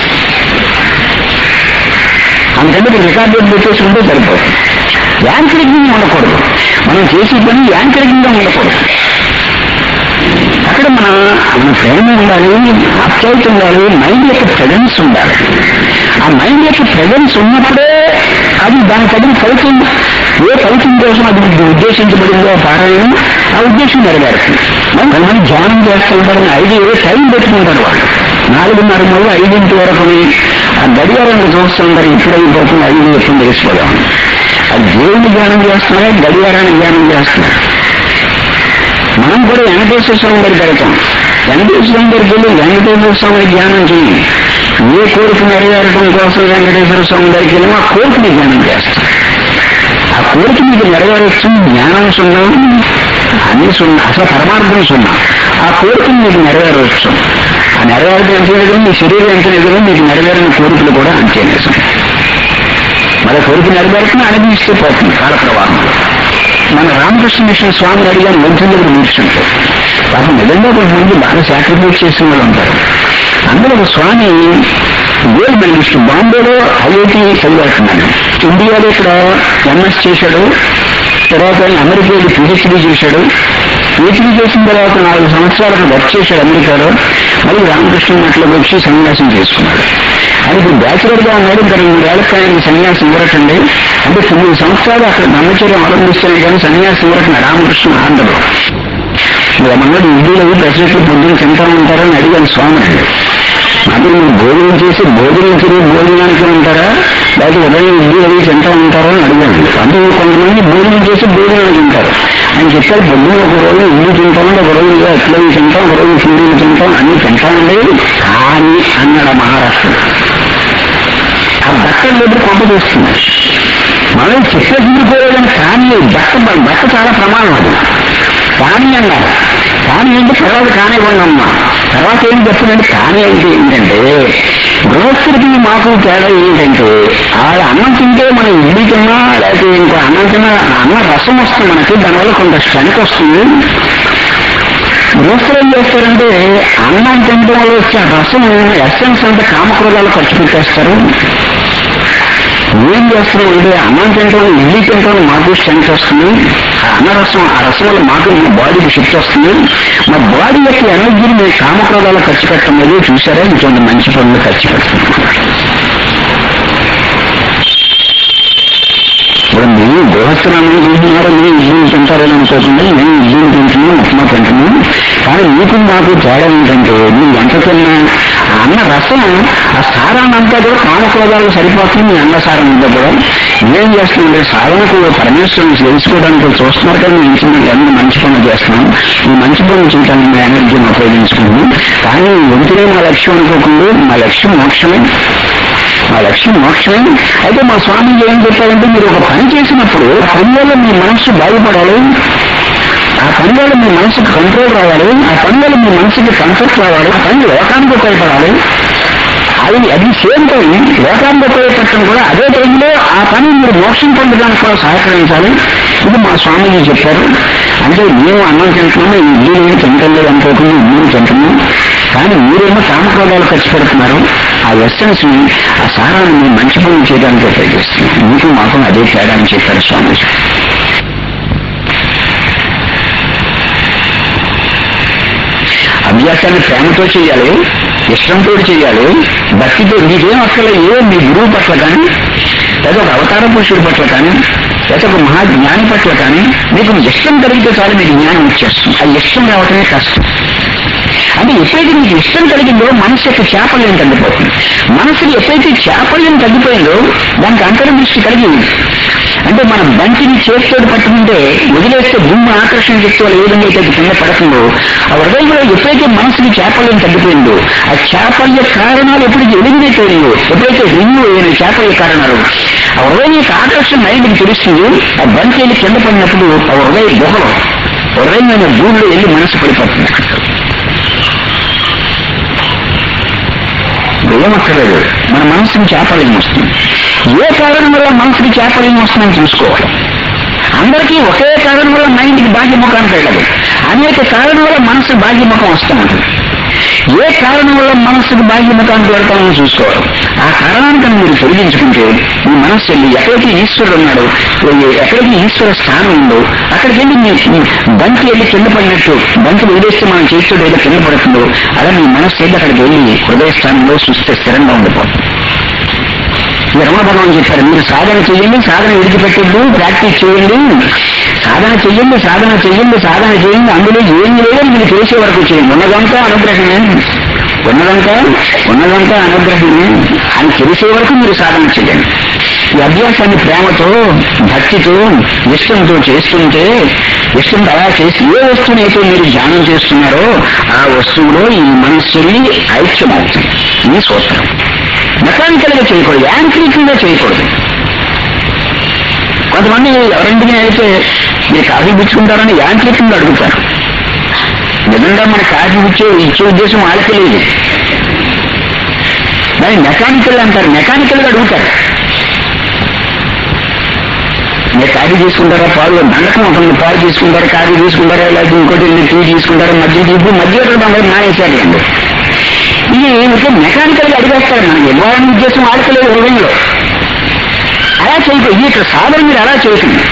అందుకంటే మీరు రికార్డు పెట్టేసుకుంటే సరిపోతుంది యాంత్రికంగా ఉండకూడదు మనం చేసే పని యాంత్రికంగా ఉండకూడదు అక్కడ మన మన ప్రేమ ఉండాలి ఆప్యాయత ఉండాలి మైండ్ యొక్క ప్రెజెన్స్ ఉండాలి ఆ మైండ్ యొక్క ప్రెజెన్స్ ఉన్నప్పుడే అది దాని తగిన ఫలితం ఏ ఫలితం కోసం అది ఉద్దేశించబడిందో పారాయణం ఆ ఉద్దేశం నెరవేరుతుంది మరి కొంతమంది ధ్యానం చేస్తూ ఉంటారని ఐదు ఏదో టైం పెట్టుకుంటారు వాళ్ళు నాలుగున్నర మూడు ఐదింటి వరకు ఆ గడియారాన్ని చూస్తుంటారు ఇప్పుడు అయిపోతుంది ఐదు ఎప్పుడు తెలిసిపోదాం అది దేవుని ధ్యానం చేస్తున్నారా గడియారాన్ని ధ్యానం చేస్తున్నారు మనం కూడా వెంకటేశ్వర స్వామి దగ్గరికి వెళ్తాం వెంకటేశ్వర స్వామి దగ్గరికి వెళ్ళి వెంకటేశ్వర స్వామి ధ్యానం చేయి ఏ కోరిక నెరవేరడం కోసం వెంకటేశ్వర స్వామి దగ్గరికి వెళ్ళి ఆ కోరికని ధ్యానం చేస్తాం ఆ కోరిక మీకు నెరవేరచ్చు జ్ఞానం సున్నా అన్ని సున్నా అసలు పరమార్థం సున్నా ఆ కోరికను మీకు నెరవేరవచ్చు ఆ నెరవేరడం ఎంత నిజం మీ శరీరం ఎంత నిజమో మీకు నెరవేరని కోరికలు కూడా అంతే నిజం మన కోరిక నెరవేరుతున్నా అనుభవిస్తే పోతుంది కాల ప్రవాహంలో మన రామకృష్ణ మిషన్ స్వామిని అడిగాను మంత్రి దగ్గర కూర్చుంటారు పాపం నిజంగా కొంతమంది బాగా సాక్రిఫైస్ చేసిన వాళ్ళు ఉంటారు అందులో ఒక స్వామి గోల్డ్ మెడలిస్ట్ బాంబేలో ఐఐటి చదివేస్తున్నాను ఇండియాలో ఇక్కడ ఎంఎస్ చేశాడు తర్వాత ఆయన అమెరికా వెళ్ళి పిహెచ్డీ చేశాడు పిహెచ్డీ చేసిన తర్వాత నాలుగు సంవత్సరాలకు వర్క్ చేశాడు అమెరికాలో మళ్ళీ రామకృష్ణ మఠంలోకి వచ్చి సన్యాసం చేసుకున్నాడు ఆయన ఇప్పుడు బ్యాచులర్ గా ఉన్నాడు ఇంకా రెండు వేలకు ఆయనకి సన్యాసం ఇవ్వటండి అంటే తొమ్మిది సంవత్సరాలు అక్కడ బ్రహ్మచర్యం అవలంబిస్తాను కానీ సన్యాసం ఇవ్వటం రామకృష్ణ ఆంధ్రలో ఏమన్నాడు ఇడ్లీలు అవి దశరథులు పొద్దున్న తింటా ఉంటారని అడిగాను స్వామిని అది మీరు భోజనం చేసి భోజనం తిని భోజనానికి ఉంటారా లేకపోతే ఉదయం ఇడ్లీ అవి తింటా ఉంటారా అని అడిగాను అంటే కొంతమంది భోజనం చేసి భోజనానికి ఉంటారు ఆయన చెప్పారు పొద్దున్న ఒక రోజు ఇడ్లీ తింటాం ఒక రోజు ఎట్లా తింటాం ఒక రోజు ఫుడ్లు తింటాం అన్ని తింటామండి కానీ అన్నాడు మహారాష్ట్ర ఆ బట్టలు లేదు కొంప చేస్తుంది మనం చెప్పే తీరిపోయేదని కానీ బట్ట బట్ట చాలా ప్రమాదం అది కానీ అన్నారు కానీ ఏంటి తర్వాత కానివ్వండి అమ్మా తర్వాత ఏం చెప్తుందంటే కానీ ఏంటి ఏంటంటే గృహస్థుడికి మాకు తేడా ఏంటంటే ఆడ అన్నం తింటే మనం ఇడ్లీ తిన్నా లేకపోతే ఇంకో అన్నం తిన్నా అన్న రసం వస్తుంది మనకి దానివల్ల కొంత స్ట్రెంత్ వస్తుంది గృహస్థులు ఏం చేస్తారంటే అన్నం తినడం వల్ల వచ్చే ఆ రసం ఎస్సెన్స్ అంటే కామక్రోధాలు ఖర్చు పెట్టేస్తారు ఏం చేస్తున్నాం అంటే అన్నం తింటాం ఇడ్లీ తింటాం మాకు స్ట్రెంత్ వస్తుంది ఆ అన్నరసం ఆ రసం వల్ల మాకు మా బాడీకి శక్తి వస్తుంది మా బాడీ యొక్క ఎనర్జీని మేము కామక్రోధాలు ఖర్చు పెట్టడం లేదు చూసారా ఇటువంటి మంచి పనులు ఖర్చు పెడుతున్నాం ఇప్పుడు మీరు గృహస్థులు అనుకుంటున్నారో మీరు ఇడ్లీలు తింటారని అనుకోకుండా మేము ఇడ్లీలు తింటున్నాం ఉప్మా తింటున్నాం కానీ మీకు మాకు తేడా ఏంటంటే మీరు ఎంత తిన్నా ఆ అన్న రసం ఆ సారాన్ని అంతా కూడా కామక్రోధాలకు సరిపోతుంది మీ అన్న సారం అంతా కూడా ఏం చేస్తుందంటే సాధనకు పరమేశ్వరుని తెలుసుకోవడానికి చూస్తున్నారు కానీ మేము ఇంటి అన్ని మంచి పనులు చేస్తున్నాం ఈ మంచి పనులు చేయడానికి మా ఎనర్జీని ఉపయోగించుకుంటున్నాం కానీ వెంటనే మా లక్ష్యం అనుకోకుండా మా లక్ష్యం మోక్షమే మా లక్ష్యం మోక్షమే అయితే మా స్వామీజీ ఏం చెప్పారంటే మీరు ఒక పని చేసినప్పుడు ఆ పని వల్ల మీ మనస్సు బాగుపడాలి ఆ పని వల్ల మీ మనసుకు కంట్రోల్ రావాలి ఆ పని వల్ల మీ మనసుకి కంఫర్ట్ రావాలి ఆ పని లోకానికి ఉపయోగపడాలి అది అది సేమ్ టైం లోకానికి ఉపయోగపడటం కూడా అదే టైంలో ఆ పని మీరు మోక్షం పొందడానికి కూడా సహకరించాలి ఇది మా స్వామీజీ చెప్పారు అంటే మేము అన్నం తింటున్నాము ఇడ్లీ ఏం తింటలేదు అనుకోకుండా ఇడ్లీ తింటున్నాం కానీ మీరేమో కామక్రోధాలు ఖర్చు పెడుతున్నారు ఆ ఎస్సెన్స్ ని ఆ సారాన్ని మీ మంచి పనులు చేయడానికి ఉపయోగిస్తున్నాం మీకు మాకు అదే తేడా అని చెప్పారు స్వామీజీ అభ్యాసాన్ని ప్రేమతో చేయాలి ఇష్టంతో చేయాలి భక్తితో మీకేం అక్కర్లేదు ఏ మీ గురువు పట్ల కానీ లేదా ఒక అవతార పురుషుడి పట్ల కానీ లేదా ఒక మహా జ్ఞాని పట్ల కానీ మీకు ఇష్టం కలిగితే చాలు మీకు జ్ఞానం వచ్చేస్తుంది ఆ ఇష్టం రావటమే కష్టం అంటే ఎప్పుడైతే మీకు ఇష్టం కలిగిందో మనసు యొక్క చాపల్యం తగ్గిపోతుంది మనసుకి ఎప్పుడైతే చాపల్యం తగ్గిపోయిందో దానికి అంతర్దృష్టి కలిగింది అంటే మనం బంతిని చేతితో పట్టుకుంటే వదిలేస్తే భూమి ఆకర్షణ శక్తి వల్ల ఏ విధంగా అయితే అది కింద పడుతుందో ఆ హృదయంలో ఎప్పుడైతే మనసుకి చాపల్యం తగ్గిపోయిందో ఆ చాపల్య కారణాలు ఎప్పుడైతే ఎలిమినేట్ అయ్యాయో ఎప్పుడైతే రిన్యూ అయిన చాపల్య కారణాలు ఆ హృదయం యొక్క ఆకర్షణ మైండ్కి తెలుస్తుంది ఆ బంతి వెళ్ళి కింద పడినప్పుడు ఆ హృదయ గుహలో హృదయమైన భూమిలో వెళ్ళి మనసు పడిపోతుంది ఏమక్కర్లేదు మన మనసుకి చాపల్యం వస్తుంది ఏ కారణం వల్ల మనసుకి చాపల్యం వస్తుందని చూసుకోవాలి అందరికీ ఒకే కారణం వల్ల మైండ్కి బాహ్యముఖానికి వెళ్ళదు అనేక కారణం వల్ల మనసు బాహ్యముఖం వస్తూ ఉంటుంది ఏ కారణం వల్ల మనస్సుకు బాహ్యముఖానికి వెళ్తామని చూసుకోవాలి ఆ కారణానికి మీరు తొలగించుకుంటే మీ మనస్సు వెళ్ళి ఎక్కడికి ఈశ్వరుడు ఉన్నాడు ఎక్కడికి ఈశ్వర స్థానం ఉందో అక్కడికి వెళ్ళి మీ మీ బంతి వెళ్ళి కింద పడినట్టు బంతి వదిలేస్తే మనం చేతుడు ఏదో కింద పడుతుందో అలా మీ మనస్సు వెళ్ళి అక్కడికి వెళ్ళి హృదయ స్థానంలో చూస్తే స్థిరంగా ఉండిపోతుంది ఈ రమణ భగవాన్ చెప్పారు మీరు సాధన చెయ్యండి సాధన విడిచిపెట్టద్దు ప్రాక్టీస్ చేయండి సాధన చెయ్యండి సాధన చెయ్యండి సాధన చేయండి అందులో ఏం లేదో మీరు తెలిసే వరకు చేయండి ఉన్నదంతా అనుగ్రహమే ఉన్నదంతా ఉన్నదంతా అనుగ్రహమే అని తెలిసే వరకు మీరు సాధన చేయండి ఈ అభ్యాసాన్ని ప్రేమతో భక్తితో ఇష్టంతో చేస్తుంటే ఇష్టంతో అలా చేసి ఏ వస్తువునైతే మీరు ధ్యానం చేస్తున్నారో ఆ వస్తువులో ఈ మనస్సుని ఐక్యమవుతుంది ఈ సూత్రం మెకానికల్ గా చేయకూడదు యాంత్రికంగా చేయకూడదు కొంతమంది ఎవరింటికి అయితే మీరు కాఫీ పుచ్చుకుంటారని యాంత్రికంగా అడుగుతారు నిజంగా మన కాఫీ ఇచ్చే ఇచ్చే ఉద్దేశం వాళ్ళకి లేదు దాన్ని మెకానికల్ అంటారు మెకానికల్ గా అడుగుతారు మీరు కాఫీ తీసుకుంటారా పాలు దండకం ఉంటుంది పాలు తీసుకుంటారా కాఫీ తీసుకుంటారా లేకపోతే ఇంకోటి టీ తీసుకుంటారా మధ్య ఇప్పుడు మధ్య అందరూ మానేశారు అండి ఇది ఇంకా మెకానికల్ గా అడిగేస్తారు మనకి ఇవ్వాలని ఉద్దేశం ఆడకలేదు హృదయంలో అలా చేయకూడదు ఇది ఇక్కడ సాధన మీరు అలా చేయకండి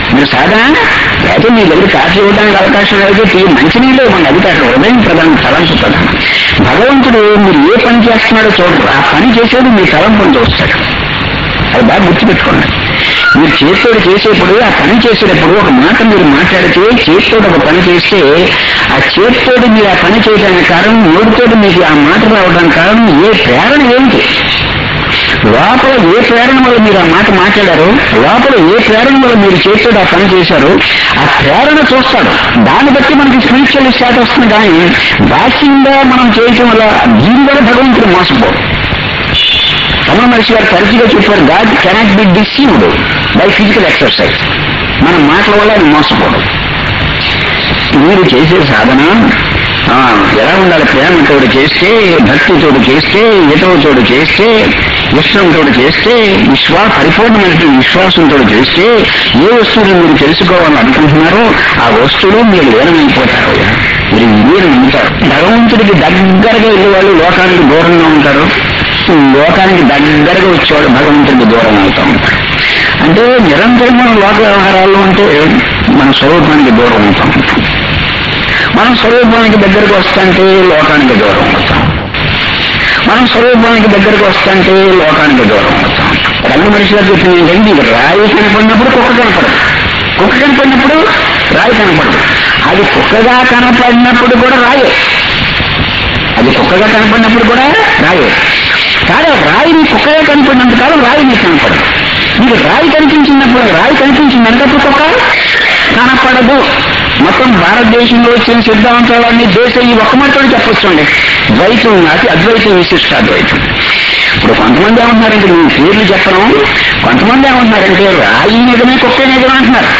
మీరు సాధన అయితే మీ దగ్గర కాఫీ ఇవ్వడానికి అవకాశం లేదు టీ మంచినీళ్ళు ఇవ్వండి అది కాదు హృదయం ప్రధానం తలంపు ప్రధానం భగవంతుడు మీరు ఏ పని చేస్తున్నాడో చూడరు ఆ పని చేసేది మీ తలంపుని చూస్తాడు అది బాగా గుర్తుపెట్టుకోండి మీరు చేతితోడు చేసేప్పుడు ఆ పని చేసేటప్పుడు ఒక మాట మీరు మాట్లాడితే చేతితోడు ఒక పని చేస్తే ఆ చేతితోడు మీరు ఆ పని చేయడానికి కారణం నోటితోడు మీకు ఆ మాట రావడానికి కారణం ఏ ప్రేరణ ఏంటి లోపల ఏ ప్రేరణ వల్ల మీరు ఆ మాట మాట్లాడారు లోపల ఏ ప్రేరణ వల్ల మీరు చేతితో ఆ పని చేశారు ఆ ప్రేరణ చూస్తాడు దాన్ని బట్టి మనకి స్పిరిచువల్ స్టార్ట్ వస్తుంది కానీ బాహ్యంగా మనం చేయటం వల్ల దీని వల్ల భగవంతుడు మోసపోడు రమణ మహర్షి గారు తరచుగా చెప్పారు God cannot be deceived by physical exercise మన మాటల వల్ల ఆయన మోసపోడు మీరు చేసే సాధన ఆ, ఎలా ఉండాలి ప్రేమతోడు చేస్తే భక్తితోడు చేస్తే ఇతరులతోడు చేస్తే ఇష్టంతోడు చేస్తే విశ్వా పరిపూర్ణమైన విశ్వాసంతో చేస్తే ఏ వస్తువుని మీరు తెలుసుకోవాలని అనుకుంటున్నారో ఆ వస్తువులు మీరు లీనమైపోతారు మీరు మీరు ఉంటారు భగవంతుడికి దగ్గరగా వెళ్ళేవాళ్ళు లోకానికి దూరంగా ఉంటారు లోకానికి దగ్గరగా వచ్చేవాడు భగవంతుడికి దూరం అవుతూ ఉంటారు అంటే నిరంతరం మనం లోక వ్యవహారాల్లో ఉంటే మన స్వరూపానికి దూరం అవుతూ ఉంటాం మనం స్వరూపానికి దగ్గరకు వస్తుంటే లోకానికి దూరం అవుతాం మనం స్వరూపానికి దగ్గరకు వస్తుంటే లోకానికి దూరం అవుతాం రంగ మనిషిగా చెప్పింది ఏంటంటే ఇది రాయి కనపడినప్పుడు కుక్క కనపడదు కుక్క కనపడినప్పుడు రాయి కనపడదు అది కుక్కగా కనపడినప్పుడు కూడా రాయే అది కుక్కగా కనపడినప్పుడు కూడా రాయే కాదు రాయి నీ కుక్కగా కనపడినంత కాలం రాయి నీకు కనపడదు నీకు రాయి కనిపించినప్పుడు రాయి కనిపించిందంటప్పుడు కుక్క కనపడదు మొత్తం భారతదేశంలో వచ్చిన సిద్ధాంతాలన్నీ దేశం ఈ ఒక్క మాటతో చెప్పొచ్చు అండి ద్వైతం అతి అద్వైతం విశిష్ట అద్వైతం ఇప్పుడు కొంతమంది ఏమంటున్నారంటే మీ పేర్లు చెప్పడం కొంతమంది ఏమంటున్నారంటే రాయి నిజమే కుక్క నిజమే అంటున్నారు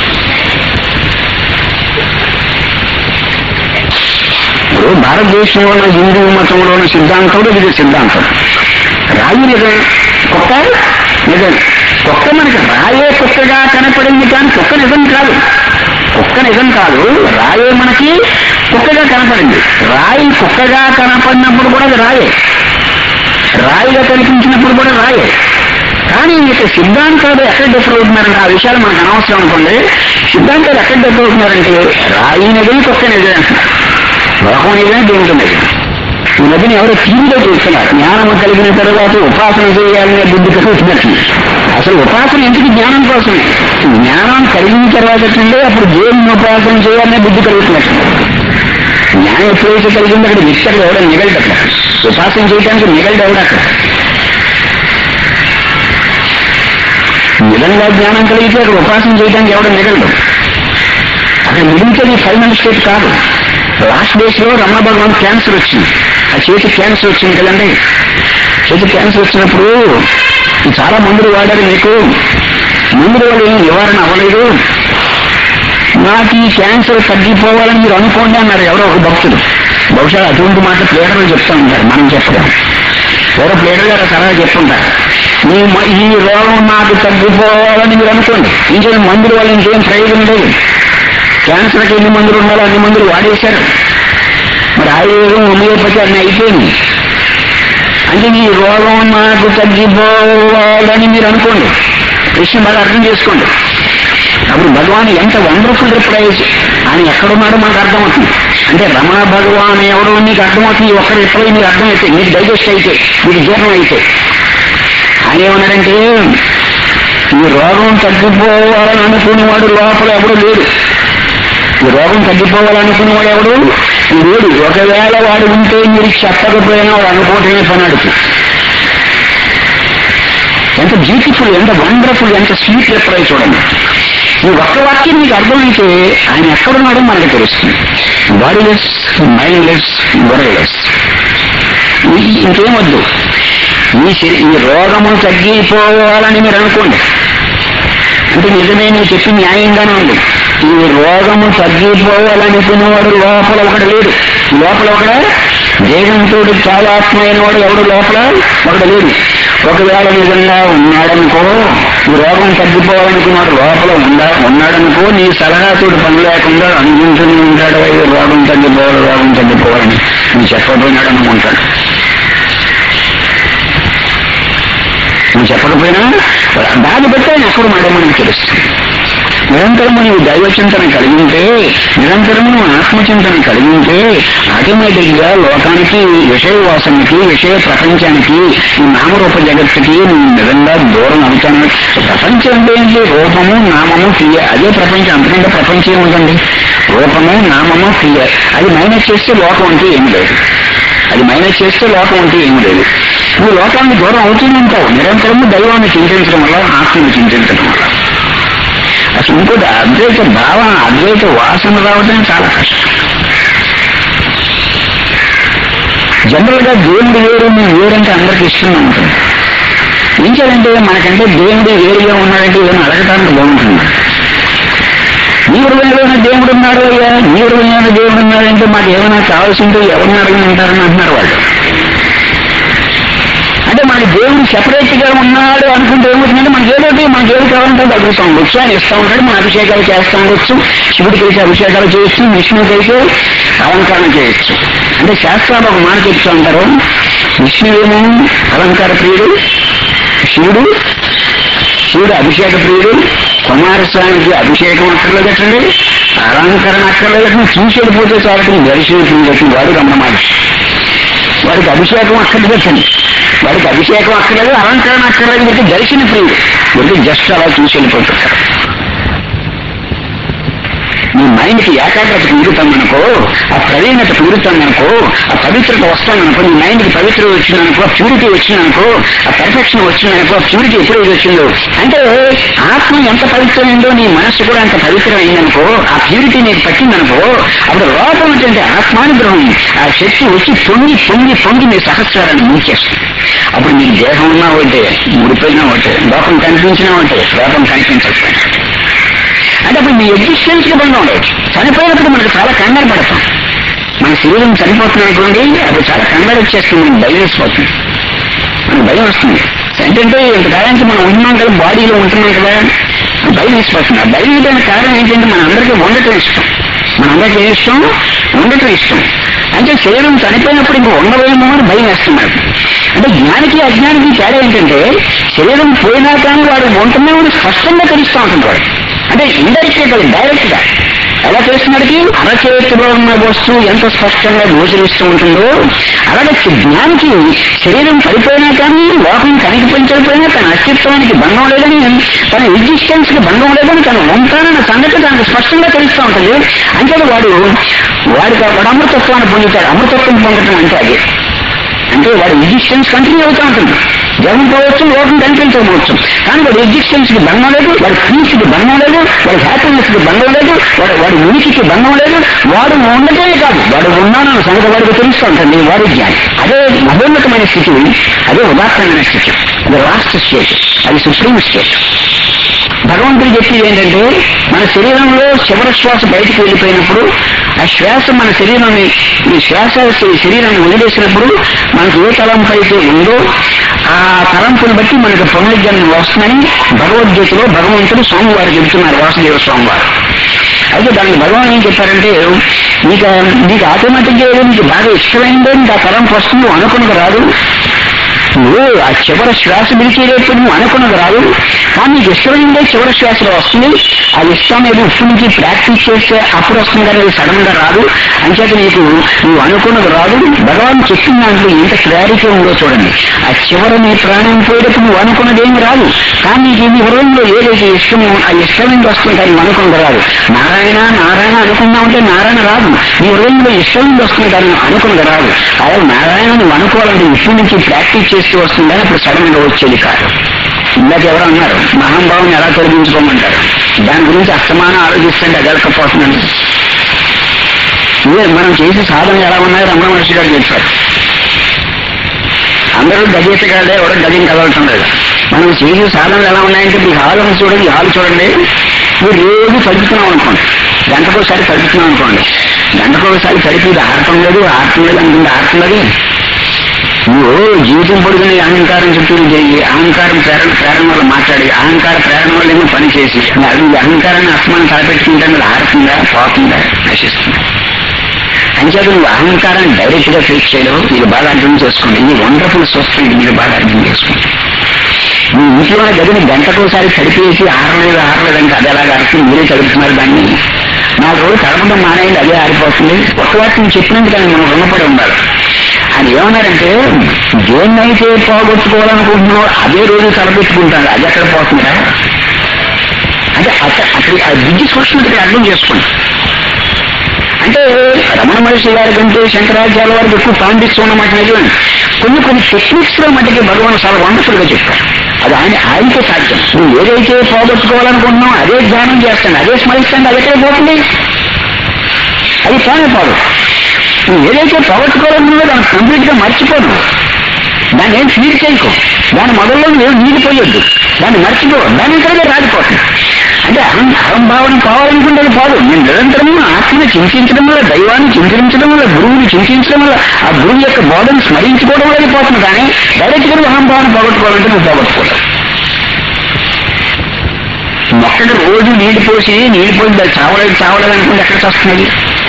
ఇప్పుడు భారతదేశంలో ఉన్న హిందూ మతంలో ఉన్న సిద్ధాంతం ఇది సిద్ధాంతం రాయి నిజం కుక్క నిజం కుక్క మనకి రాయే కుక్కగా కనపడింది కానీ కుక్క నిజం కాదు కుక్క నిజం కాదు రాయే మనకి కుక్కగా కనపడింది రాయి కుక్కగా కనపడినప్పుడు కూడా అది రాయే రాయిగా కనిపించినప్పుడు కూడా రాయే కానీ ఇక సిద్ధాంతాలు ఎక్కడ డిఫర్ అవుతున్నారంటే ఆ విషయాలు మనకు అనవసరం అనుకోండి సిద్ధాంతాలు ఎక్కడ డిఫర్ అవుతున్నారంటే రాయి నిజం కుక్క నిజం అంటున్నారు లోకం నిజమే దేవుడు నిజం ఈ మధ్యన ఎవరో టీవీలో చూస్తున్నారు జ్ఞానం కలిగిన తర్వాత ఉపాసన చేయాలనే బుద్ధి కలుగుతున్నట్టు అసలు ఉపాసన ఎందుకు జ్ఞానం కోసమే జ్ఞానం కలిగిన తర్వాత నుండే అప్పుడు దేవుని ఉపాసన చేయాలనే బుద్ధి కలుగుతున్నట్టు జ్ఞానం ఎప్పుడైతే కలిగిందో అక్కడ వ్యక్తి అక్కడ ఎవడో మిగలడు అక్కడ ఉపాసన చేయడానికి మిగలడు ఎవడు అక్కడ నిజంగా జ్ఞానం కలిగితే అక్కడ ఉపాసన చేయడానికి ఎవడో మిగలడు అక్కడ మిగిలితే ఫైనల్ స్టేట్ కాదు లాస్ట్ డేస్ లో రమణ భగవాన్ క్యాన్సర్ వచ్చింది ఆ చేతి క్యాన్సర్ వచ్చింది కదండి చేతి క్యాన్సర్ వచ్చినప్పుడు ఈ చాలా మందులు వాడారు మీకు మందుల వల్ల ఏం నివారణ అవ్వలేదు నాకు ఈ క్యాన్సర్ తగ్గిపోవాలని మీరు అనుకోండి అన్నారు ఎవరో ఒక భక్తుడు బహుశా అటువంటి మాట ప్లేడర్లు చెప్తా ఉంటారు మనం చెప్పడం ఎవరో ప్లేడర్ గారు సలహా చెప్తుంటారు మీ మ- ఈ రోగం నాకు తగ్గిపోవాలని మీరు అనుకోండి ఇంకేం మందుల వల్ల ఇంకేం ప్రయోజనం లేదు క్యాన్సర్కి ఎన్ని మందులు ఉండాలో అన్ని మందులు వాడేశారు మరి ఆయుర్వేదం హోమియోపతి అన్ని అయిపోయింది అంటే ఈ రోగం నాకు తగ్గిపోవాలని మీరు అనుకోండి విషయం బాగా అర్థం చేసుకోండి అప్పుడు భగవాన్ ఎంత వండర్ఫుల్ రిప్లైజ్ ఆయన ఎక్కడున్నాడో మనకు అర్థమవుతుంది అంటే రమణ భగవాన్ ఎవరో నీకు అర్థమవుతుంది ఈ ఒక్క రిప్లై మీకు అర్థమైతే మీకు డైజెస్ట్ అయితే మీకు జీర్ణం అయితే ఆయన ఏమన్నాడంటే ఈ రోగం తగ్గిపోవాలని అనుకునేవాడు లోపల ఎవడు లేడు ఈ రోగం తగ్గిపోవాలనుకునేవాడు ఎవడు లేడు ఒకవేళ వాడు ఉంటే మీరు చెప్పకపోయినా వాడు అనుకోవటమే పనాడుకు ఎంత బ్యూటిఫుల్ ఎంత వండర్ఫుల్ ఎంత స్వీట్ రిప్లై చూడండి ఈ ఒక్క వాక్యం మీకు అర్థమైతే ఆయన ఎక్కడున్నాడో మనకు తెలుస్తుంది బాడీలెస్ మైండ్లెస్ వరలెస్ ఇంకేమొద్దు ఈ శరీ- ఈ రోగము తగ్గిపోవాలని మీరు అనుకోండి అంటే నిజమే నువ్వు చెప్పి న్యాయంగానే ఉంది ఈ రోగము తగ్గిపోవాలనుకునేవాడు లోపల ఒకడు లేడు లోపల ఒకడ దేహంతో చాలా ఆత్మ అయిన వాడు ఎవడు లోపల ఒకడు లేడు ఒకవేళ నిజంగా ఉన్నాడనుకో ఈ రోగం తగ్గిపోవాలనుకున్నాడు లోపల ఉండా ఉన్నాడనుకో నీ సలహాతోటి పని లేకుండా అనుకుంటూనే ఉంటాడు ఈ రోగం తగ్గిపోవాలి రోగం తగ్గిపోవాలని నువ్వు చెప్పబోయినాడు అనుకుంటాడు నువ్వు చెప్పకపోయినా దాన్ని బట్టి ఆయన ఎక్కడ మాట మనకి తెలుస్తుంది నిరంతరము నీవు దైవచింతన కలిగి ఉంటే నిరంతరము నువ్వు ఆత్మచింతన కలిగి ఉంటే ఆటోమేటిక్ గా లోకానికి విషయ వాసనకి విషయ ప్రపంచానికి ఈ నామరూప జగత్తుకి నువ్వు నిజంగా దూరం అవుతాను ప్రపంచం అంటే ఏంటి రూపము నామము క్రియ అదే ప్రపంచం అంతకంటే ప్రపంచం ఉందండి రూపము నామము క్రియ అది మైనస్ చేస్తే లోకం అంటే ఏమి లేదు అది మైనస్ చేస్తే లోకం అంటే ఏమి లేదు నువ్వు లోకానికి దూరం అవుతూనే ఉంటావు నిరంతరము దైవాన్ని చింతించడం వల్ల ఆత్మను చింతించడం వల్ల అసలు ఇంకోటి అద్వైత భావన అద్వైత వాసన రావడం చాలా కష్టం జనరల్ గా దేవుడు వేరు నువ్వు వేరంటే అందరికి ఇష్టంగా ఉంటుంది ఏం చేయాలంటే మనకంటే దేవుడు వేరుగా ఉన్నాడంటే ఏమైనా అడగటానికి బాగుంటుంది నీ హృదయంలోనే దేవుడు ఉన్నాడు అయ్యా నీ హృదయంలోనే దేవుడు ఉన్నాడంటే మాకు ఏమైనా కావాల్సిందో ఎవరిని అడగని అంటారని అంటున్నారు వాళ్ళు అంటే మనకి దేవుడు సెపరేట్ గా ఉన్నాడు అనుకుంటే ఏమవుతుందంటే మనకి ఏదోటి మనకి ఏది కావాలంటే అది అడుగుతాం ఉండొచ్చు ఆయన ఇస్తా ఉంటాడు మన అభిషేకాలు చేస్తా ఉండొచ్చు శివుడికి అయితే అభిషేకాలు చేయొచ్చు విష్ణువుకి అయితే అలంకరణ చేయొచ్చు అంటే శాస్త్రాలు ఒక మాట చెప్తూ ఉంటారు విష్ణువేమో అలంకార ప్రియుడు శివుడు శివుడు అభిషేక ప్రియుడు కుమారస్వామికి అభిషేకం అక్కర్లేదటండి అలంకరణ అక్కర్లేదటండి చూసి వెళ్ళిపోతే చాలటం దర్శనం ప్రియుడు వాడు రమ్మమాట వాడికి అభిషేకం అక్కర్లేదండి వాడికి అభిషేకం అక్కర్లేదు అలంకరణ అక్కర్లేదు వీడికి దర్శన ప్రియుడు వీడికి జస్ట్ అలా చూసి వెళ్ళిపోతుంటారు నీ మైండ్కి ఏకాగ్రత కుదురుతామనుకో ఆ ప్రవీణత కుదురుతామనుకో ఆ పవిత్రత వస్తామనుకో నీ మైండ్కి పవిత్రత వచ్చిందనుకో ప్యూరిటీ వచ్చిందనుకో ఆ పర్ఫెక్షన్ వచ్చిందనుకో ప్యూరిటీ ఎప్పుడైతే వచ్చిందో అంటే ఆత్మ ఎంత పవిత్రమైందో నీ మనస్సు కూడా అంత పవిత్రమైందనుకో ఆ ప్యూరిటీ నీకు పట్టిందనుకో అప్పుడు లోపల ఉన్నటువంటి ఆత్మానుగ్రహం ఆ శక్తి వచ్చి పొంగి పొంగి పొంగి నీ సహస్రాన్ని ముంచేస్తుంది అప్పుడు నీ దేహం ఉన్నా ఒకటే ముడిపోయినా ఒకటే లోపం కనిపించినా ఒకటే లోపం కనిపించకపోయినా అంటే అప్పుడు మీ ఎగ్జిస్టెన్స్ కి బంధం ఉండదు చనిపోయినప్పుడు మనకు చాలా కంగారు పడతాం మన శరీరం చనిపోతుంది అనుకోండి అప్పుడు చాలా కంగారు వచ్చేస్తుంది మనకు భయం వేసిపోతుంది మనకు భయం వస్తుంది ఏంటంటే ఇంతకాలానికి మనం ఉన్నాం కదా బాడీలో ఉంటున్నాం కదా భయం వేసిపోతుంది ఆ భయం వేయడానికి కారణం ఏంటంటే మన అందరికీ ఉండటం ఇష్టం మన అందరికీ ఏం ఇష్టం ఉండటం ఇష్టం అంటే శరీరం చనిపోయినప్పుడు ఇంక ఉండవేమో అని భయం వేస్తున్నాడు అంటే జ్ఞానికి అజ్ఞానికి తేడా ఏంటంటే శరీరం పోయినా కానీ వాడు ఉంటున్నామని స్పష్టంగా తెలుస్తూ ఉంటుంది వాడు అంటే ఇండైరెక్ట్ గా డైరెక్ట్ గా ఎలా తెలుస్తున్నాడికి అరచేతిలో ఉన్న వస్తువు ఎంత స్పష్టంగా గోచరిస్తూ ఉంటుందో అలాగే జ్ఞానికి శరీరం పడిపోయినా కానీ లోకం కనిపించకపోయినా తన అస్తిత్వానికి భంగం లేదని తన ఎగ్జిస్టెన్స్ కి భంగం లేదని తను ఉంటానన్న సంగతి తనకు స్పష్టంగా తెలుస్తూ ఉంటుంది అంటే వాడు వాడికి వాడు అమృతత్వాన్ని పొందుతాడు అమృతత్వం పొందటం అంటే అది అంటే వాడి ఎగ్జిస్టెన్స్ కంటిన్యూ అవుతూ ఉంటుంది జగన్ పోవచ్చు లోకం కనిపించకపోవచ్చు కానీ వాడి ఎగ్జిస్టెన్స్ కి బంధం లేదు వాడి పీస్ కి బంధం లేదు వాడి హ్యాపీనెస్ కి బంధం లేదు వాడి వాడి ఉనికికి బంధం లేదు వాడు ఉండటమే కాదు వాడు ఉన్నానన్న సంగతి వాడికి తెలుస్తూ ఉంటుంది వాడి జ్ఞానం అదే మహోన్నతమైన స్థితి అదే ఉదాత్తమైన స్థితి అది లాస్ట్ స్టేట్ అది సుప్రీం స్టేట్ భగవంతుడు చెప్పేది ఏంటంటే మన శరీరంలో చివరి శ్వాస బయటికి వెళ్ళిపోయినప్పుడు ఆ శ్వాస మన శరీరాన్ని ఈ శ్వాస శ- శరీరాన్ని వదిలేసినప్పుడు మనకు ఏ తలంపు అయితే ఉందో ఆ తలంపుని బట్టి మనకు పునర్జన్మ వస్తుందని భగవద్గీతలో భగవంతుడు స్వామివారు చెబుతున్నారు వాసుదేవ స్వామివారు అయితే దానికి భగవాన్ ఏం చెప్పారంటే నీకు నీకు ఆటోమేటిక్ గా ఏదో నీకు బాగా ఇష్టమైందే నీకు ఆ తలంపు వస్తుంది నువ్వు అనుకున్నది రాదు నువ్వు ఆ చివరి శ్వాస విడిచేటప్పుడు నువ్వు అనుకున్నది రాదు కానీ నీకు ఇష్టమైందే చివరి శ్వాసలో వస్తుంది ఆ ఇష్టం ఏదో ఇప్పుడు నుంచి ప్రాక్టీస్ చేస్తే అప్పుడు వస్తుంది కానీ అది సడన్ గా రాదు అంచేత నీకు నువ్వు అనుకున్నది రాదు భగవాన్ చెప్పిన దాంట్లో ఎంత క్లారిటీ ఉందో చూడండి ఆ చివరి నీ ప్రాణం పోయేటప్పుడు నువ్వు అనుకున్నది ఏమి రాదు కానీ నీకు నీ హృదయంలో ఏదైతే ఇష్టమో ఆ ఇష్టమైంది వస్తుంది కానీ నువ్వు అనుకున్నది రాదు నారాయణ నారాయణ అనుకున్నావంటే నారాయణ రాదు నీ హృదయంలో ఇష్టమైంది వస్తుంది కానీ నువ్వు అనుకున్నది రాదు అదే నారాయణ నువ్వు అనుకోవాలంటే ఇప్పుడు నుంచి ప్రాక్టీస్ చేస్తూ వస్తుందని అప్పుడు సడన్ గా వచ్చేది కాదు ఇందాక ఎవరు అన్నారు మహాంభావం ఎలా తొలగించుకోమంటారు దాని గురించి అస్తమానం ఆలోచిస్తుంటే అదలకపోతుందండి ఇదే మనం చేసే సాధన ఎలా ఉన్నాయో రమణ మహర్షి గారు చెప్పారు అందరూ గజేతగాడే ఎవడో గజం కదలటం లేదు మనం చేసే సాధనలు ఎలా ఉన్నాయంటే మీ హాలను చూడండి ఈ హాలు చూడండి మీరు రోజు తడుపుతున్నాం అనుకోండి గంటకోసారి తడుపుతున్నాం అనుకోండి గంటకోసారి తడిపి ఇది ఆడటం లేదు ఆడటం లేదు అనుకుంటే ఆడటం లేదు నువ్వు జీవితం పొడుగున ఈ అహంకారం చుట్టూ తిరిగి అహంకారం ప్రేరణ ప్రేరణ వల్ల మాట్లాడి అహంకార ప్రేరణ వల్ల ఏమో పని చేసి అది ఈ అహంకారాన్ని అస్మాన్ని తలపెట్టుకుంటే అది ఆడుతుందా పోతుందా నశిస్తుందా అంచేత నువ్వు అహంకారాన్ని డైరెక్ట్ గా ఫేస్ చేయలేవు ఇది బాగా అర్థం చేసుకోండి ఈ వండర్ఫుల్ సొసైటీ మీరు బాగా అర్థం చేసుకోండి మీ ఇంట్లో ఉన్న గదిని గంటకోసారి తడిపేసి ఆరలేదు ఆరలేదంటే అది ఎలాగ అర్థం మీరే చదువుతున్నారు దాన్ని నాలుగు రోజులు తడపడం మానేయండి అదే ఆరిపోతుంది కొత్త వాటిని చెప్పినందుకు ఆయన మనం రుణపడి ఉండాలి ఆయన ఏమన్నారంటే దేన్నైతే పోగొట్టుకోవాలనుకుంటున్నావు అదే రోజు తలపెట్టుకుంటాడు అది ఎక్కడ పోతుందా అంటే అక్కడ అక్కడ ఆ విద్య సూక్ష్మత ఇక్కడ అర్థం చేసుకోండి అంటే రమణ మహర్షి గారి కంటే శంకరాచార్య వారికి ఎక్కువ పాండిత్యం ఉన్నమాట నిజమే కొన్ని కొన్ని టెక్నిక్స్ లో మటుకి భగవాన్ చాలా వండర్ఫుల్ గా చెప్తారు అది ఆయన ఆయనకే సాధ్యం నువ్వు ఏదైతే పోగొట్టుకోవాలనుకుంటున్నావు అదే ధ్యానం చేస్తాను అదే స్మరిస్తాను అది ఎక్కడ పోతుంది అది పోనే పోదు నువ్వు ఏదైతే పోగొట్టుకోవాలనుకున్నావో దాన్ని కంప్లీట్ గా మర్చిపోను దాన్ని ఏం ఫీల్ చేయకు దాని మొదల్లో ఏం నీడిపోయొద్దు దాన్ని మర్చిపో దాని ఇక్కడే రాలిపోతుంది అంటే అహం అహంభావన కావాలనుకుంటే పోదు నేను నిరంతరము ఆత్మని చింతించడం వల్ల దైవాన్ని చింతించడం వల్ల గురువుని చింతించడం వల్ల ఆ గురువు యొక్క బోధను స్మరించుకోవడం వల్ల పోతుంది కానీ డైరెక్ట్ గా నువ్వు అహంభావన పోగొట్టుకోవాలంటే నువ్వు పోగొట్టుకోవాలి మొక్కకి రోజు నీళ్లు పోసి నీళ్లు పోసి దాన్ని చావలేదు చావలేదు అనుకుంటే ఎక్కడ వస్తున్నది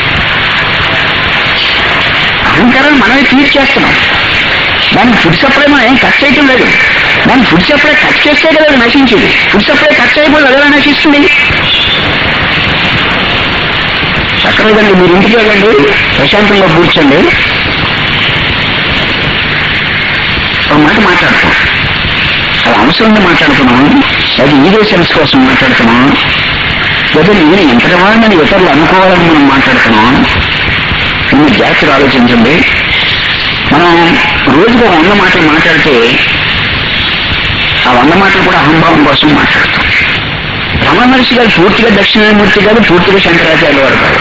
అహంకారం మనమే క్లియర్ చేస్తున్నాం దానికి ఫుడ్ సప్లై మనం ఏం కట్ చేయటం లేదు దానికి ఫుడ్ సప్లై కట్ చేస్తే కదా అది నశించింది ఫుడ్ సప్లై కట్ చేయకపోతే అది ఎలా నశిస్తుంది చక్కలేదండి మీరు ఇంటికి వెళ్ళండి ప్రశాంతంగా కూర్చోండి ఒక మాట మాట్లాడతాం అది అవసరంగా మాట్లాడుతున్నాం అది ఈగో సెన్స్ కోసం మాట్లాడుతున్నాం లేదా నేను ఎంతటి వాడిని ఇతరులు అనుకోవాలని మనం మాట్లాడుతున్నాం మీరు జాగ్రత్తగా ఆలోచించండి మనం రోజుకు వంద మాటలు మాట్లాడితే ఆ వంద మాటలు కూడా అహంభావం కోసం మాట్లాడతాం రమణ మహర్షి గారు పూర్తిగా దక్షిణామూర్తి గారు పూర్తిగా శంకరాచార్య వారు కాదు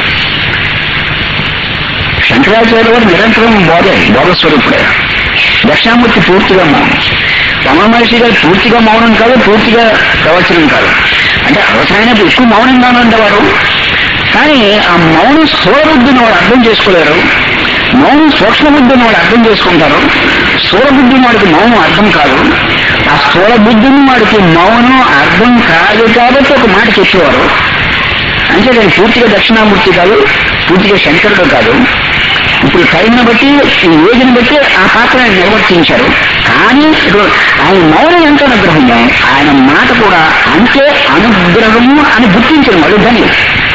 శంకరాచార్య వారు నిరంతరం బోధే బోధస్వరూపుడే దక్షిణామూర్తి పూర్తిగా మౌనం రమణ మహర్షి గారు పూర్తిగా మౌనం కాదు పూర్తిగా ప్రవచనం కాదు అంటే అవసరమైనప్పుడు ఎక్కువ మౌనంగా ఉండేవారు కానీ ఆ మౌనం స్థూలబుద్ధిని వాడు అర్థం చేసుకోలేరు మౌనం సూక్ష్మబుద్ధిని వాడు అర్థం చేసుకుంటారు స్థూలబుద్ధి వాడికి మౌనం అర్థం కాదు ఆ స్థూల బుద్ధిని వాడికి మౌనం అర్థం కాదు కాబట్టి ఒక మాట చెప్పేవారు అంటే నేను పూర్తిగా దక్షిణామూర్తి కాదు పూర్తిగా శంకరుడు కాదు ఇప్పుడు టైంని బట్టి ఈ ఏజ్ని బట్టి ఆ పాత్ర ఆయన నిర్వర్తించారు కానీ ఇప్పుడు ఆయన మౌనం ఎంత అనుగ్రహము ఆయన మాట కూడా అంతే అనుగ్రహము అని గుర్తించారు మళ్ళీ దాన్ని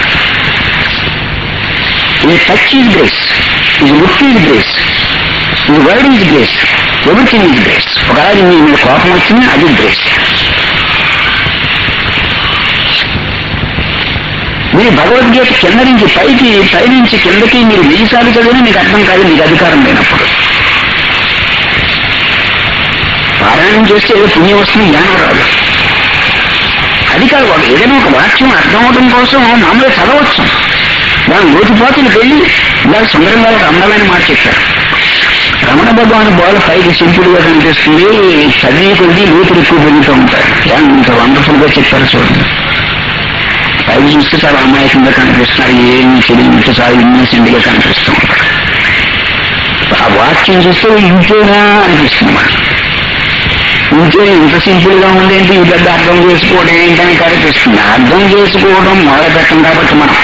ఈ టచ్ ఈజ్ గ్రేస్ ఇది లుక్ ఈజ్ గ్రేస్ ఇది word is grace everything is grace ఒకవేళ మీ మీద కోపం వచ్చింది అది గ్రేస్ మీరు భగవద్గీత కింద నుంచి పైకి పై నుంచి కిందకి మీరు వెయ్యిసార్లు చదివినా మీకు అర్థం కాదు మీకు అధికారం లేనప్పుడు పారాయణం చేస్తే ఏదో పుణ్యం వస్తుంది జ్ఞానం రాదు అది కాదు వాడు ఏదైనా ఒక వాక్యం అర్థం అవడం కోసం మామూలుగా చదవచ్చు దాని లోతుపాతులకు వెళ్ళి దాని సుందరంగా ఒక అందమైన మాట చెప్పారు రమణ భగవాన్ బోధ పైకి సింపుల్ గా కనిపిస్తుంది చదివి కొద్ది లోతులు ఎక్కువ పెరుగుతూ ఉంటారు ఇంత వండర్ఫుల్ గా చెప్పారు చూడండి పైకి చూస్తే చాలా అమాయకంగా కనిపిస్తున్నారు ఏమి తెలియదు చాలా ఇన్నోసెంట్ గా కనిపిస్తూ ఉంటారు ఆ వాక్యం చూస్తే ఇంతేనా అనిపిస్తుంది మాట ఇంకే ఇంత సింపుల్ గా ఉందేంటి ఈ పెద్ద అర్థం చేసుకోవడం ఏంటని కనిపిస్తుంది అర్థం చేసుకోవడం మొదలు పెట్టం కాబట్టి మనం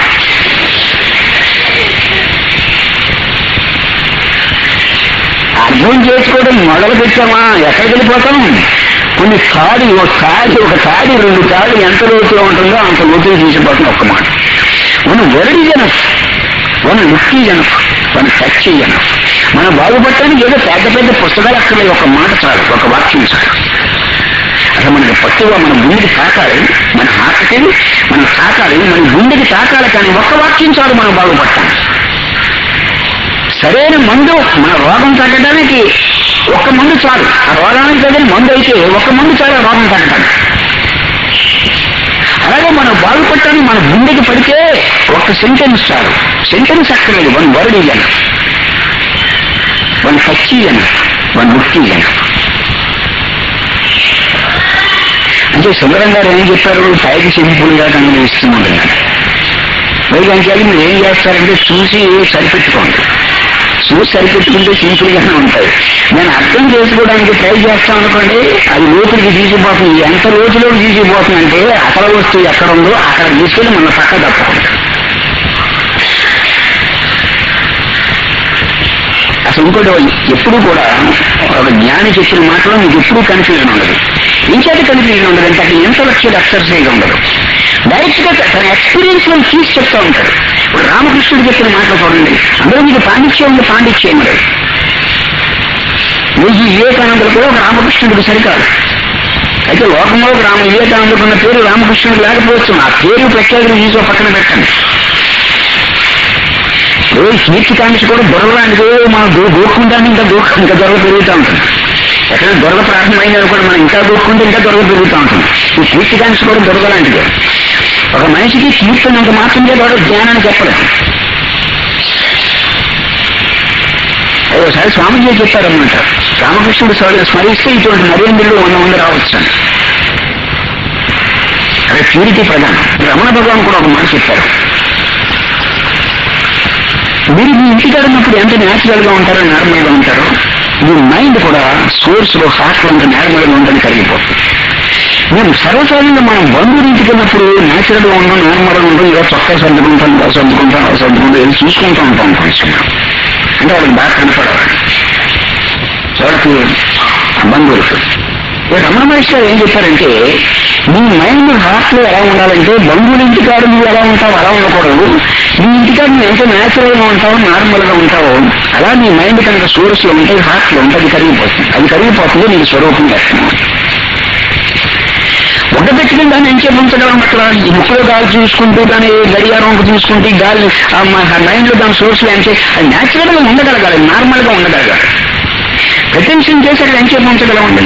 అర్థం చేసుకోవడం మొదలు పెట్టామా ఎక్కడికి వెళ్ళిపోతాం కొన్ని కాడి ఒక కాడి ఒక కాడి రెండు కాడి ఎంత లోతులో ఉంటుందో అంత లోతులు తీసిపోతుంది ఒక్క మాట మన వెరడి జనం మన లుక్కి జనం మన టచ్ జనం మనం బాగుపడటానికి ఏదో పెద్ద పెద్ద పుస్తకాలు అక్కర్లేదు ఒక మాట చాలు ఒక వాక్యం చాలు అసలు మనకి పట్టుగా మన గుండెకి తాకాలి మన హార్ట్కి మనం తాకాలి మన గుండెకి తాకాలి కానీ ఒక్క వాక్యం చాలు మనం బాగుపడటానికి సరైన మందు మన రోగం తగ్గడానికి ఒక్క మందు చాలు ఆ రోగానికి తగిన మందు అయితే ఒక్క మందు చాలు ఆ రోగం తగ్గడానికి అలాగే మనం బాగుపడటానికి మన గుండెకి పడితే ఒక్క సెంటెన్స్ చాలు సెంటెన్స్ అక్కర్లేదు వన్ వర్డ్ ఇయ్యను వన్ టచ్ ఇయ్యను వన్ లుక్ ఇయ్యను అంటే సుందరం గారు ఏం చెప్పారు పైకి సింపుల్ గా కనిపిస్తున్నాడు వైద్యానికి మీరు ఏం చేస్తారంటే చూసి సరిపెట్టుకోండి చూసి సరిపెట్టుకుంటే సింపుల్ గానే ఉంటాయి నేను అర్థం చేసుకోవడానికి ట్రై చేస్తాం అనుకోండి అది లోతులకి తీసిపోతుంది ఎంత లోతులోకి తీసిపోతుందంటే అసలు వస్తువు ఎక్కడ ఉందో అక్కడ తీసుకెళ్ళి మన పక్క తప్పకుండా అసలు ఇంకోటి ఎప్పుడు కూడా ఒక జ్ఞాని చెప్పిన మాటలో మీకు ఎప్పుడూ కన్ఫ్యూజన్ ఉండదు ఇంకేత కన్ఫ్యూజన్ ఉండదు అంటే అక్కడ ఇంటలెక్చువల్ ఎక్సర్సైజ్ ఉండదు డైరెక్ట్ గా తన ఎక్స్పీరియన్స్ లో తీసి చెప్తా ఉంటాడు ఇప్పుడు రామకృష్ణుడు చెప్పిన మాటలు చూడండి అందులో మీకు పాండిత్యం ఉంది పాండిత్యం ఉండదు మీకు వివేకానందులు కూడా ఒక రామకృష్ణుడికి సరికాదు అయితే లోకంలో ఒక రామ వివేకానందుకు ఉన్న పేరు రామకృష్ణుడు లేకపోవచ్చు ఆ పేరు ప్రత్యేకం తీసి ఒక పక్కన పెట్టండి ఏ కీర్తి కాంక్ష కూడా దొరలాంటిది మనం దూ దూకుంటాను ఇంకా దూక ఇంకా దొరల పెరుగుతూ ఉంటుంది ఎక్కడ దొరల ప్రారంభమైంది అనుకోండి మనం ఇంకా దూకుంటే ఇంకా దొరల పెరుగుతూ ఉంటుంది ఈ కీర్తి కాంక్ష కూడా దొరలాంటిది ఒక మనిషికి కీర్తనంత మాత్రం చేత వాడు జ్ఞానాన్ని చెప్పలేదు అది ఒకసారి స్వామిజీ చెప్పారన్నమాట రామకృష్ణుడు స్వామి స్మరిస్తే ఇటువంటి మర్యాదలు వంద మంది రావచ్చు అని అదే ప్యూరిటీ ప్రధానం రమణ భగవాన్ కూడా ఒక మాట చెప్పారు మీరు మీ ఇంటికాడ ఉన్నప్పుడు ఎంత న్యాచురల్ గా ఉంటారో నార్మల్ గా ఉంటారో మీ మైండ్ కూడా సోర్స్ లో హార్ట్ లో అంత నార్మల్ గా ఉందని కరిగిపోతుంది మేము సర్వసాధారణంగా మనం బంధువులు ఇంటికి వెళ్ళినప్పుడు న్యాచురల్ గా ఉన్నాం నార్మల్ గా ఉంటాం ఏదో చొక్కా సర్దుకుంటాం ఇలా సర్దుకుంటాం అలా సర్దుకుంటాం ఏదో చూసుకుంటూ ఉంటాం కొంచెం అంటే వాళ్ళకి బాగా కనపడవాలి వాళ్ళకి ఆ బంధువులకు ఈ రమణ మహర్షి గారు ఏం చెప్పారంటే మీ మైండ్ హార్ట్ లో ఎలా ఉండాలంటే బంధువుల ఇంటికాడ నువ్వు ఎలా ఉంటావు అలా ఉండకూడదు నీ ఇంటికాడ నువ్వు ఎంత న్యాచురల్ గా ఉంటావు నార్మల్ గా ఉంటావు అలా నీ మైండ్ కనుక సోర్స్ లో ఉంటే హార్ట్ లో ఉంటే అది కరిగిపోతుంది అది కరిగిపోతుంది నీకు స్వరూపం లక్షణం ఉండబెట్టిన దాన్ని ఎంచేపు ఉంచగలం అట్లా ఈ ముక్కులో గాలి చూసుకుంటూ దాని గడియారం చూసుకుంటూ ఈ గాలి మైండ్ లో దాని సోర్స్ లో అంటే అది న్యాచురల్ గా ఉండగలగాలి నార్మల్ గా ఉండగలగాలి ప్రటెన్షన్ చేసి అక్కడ ఎంచేపు ఉంచగలమండి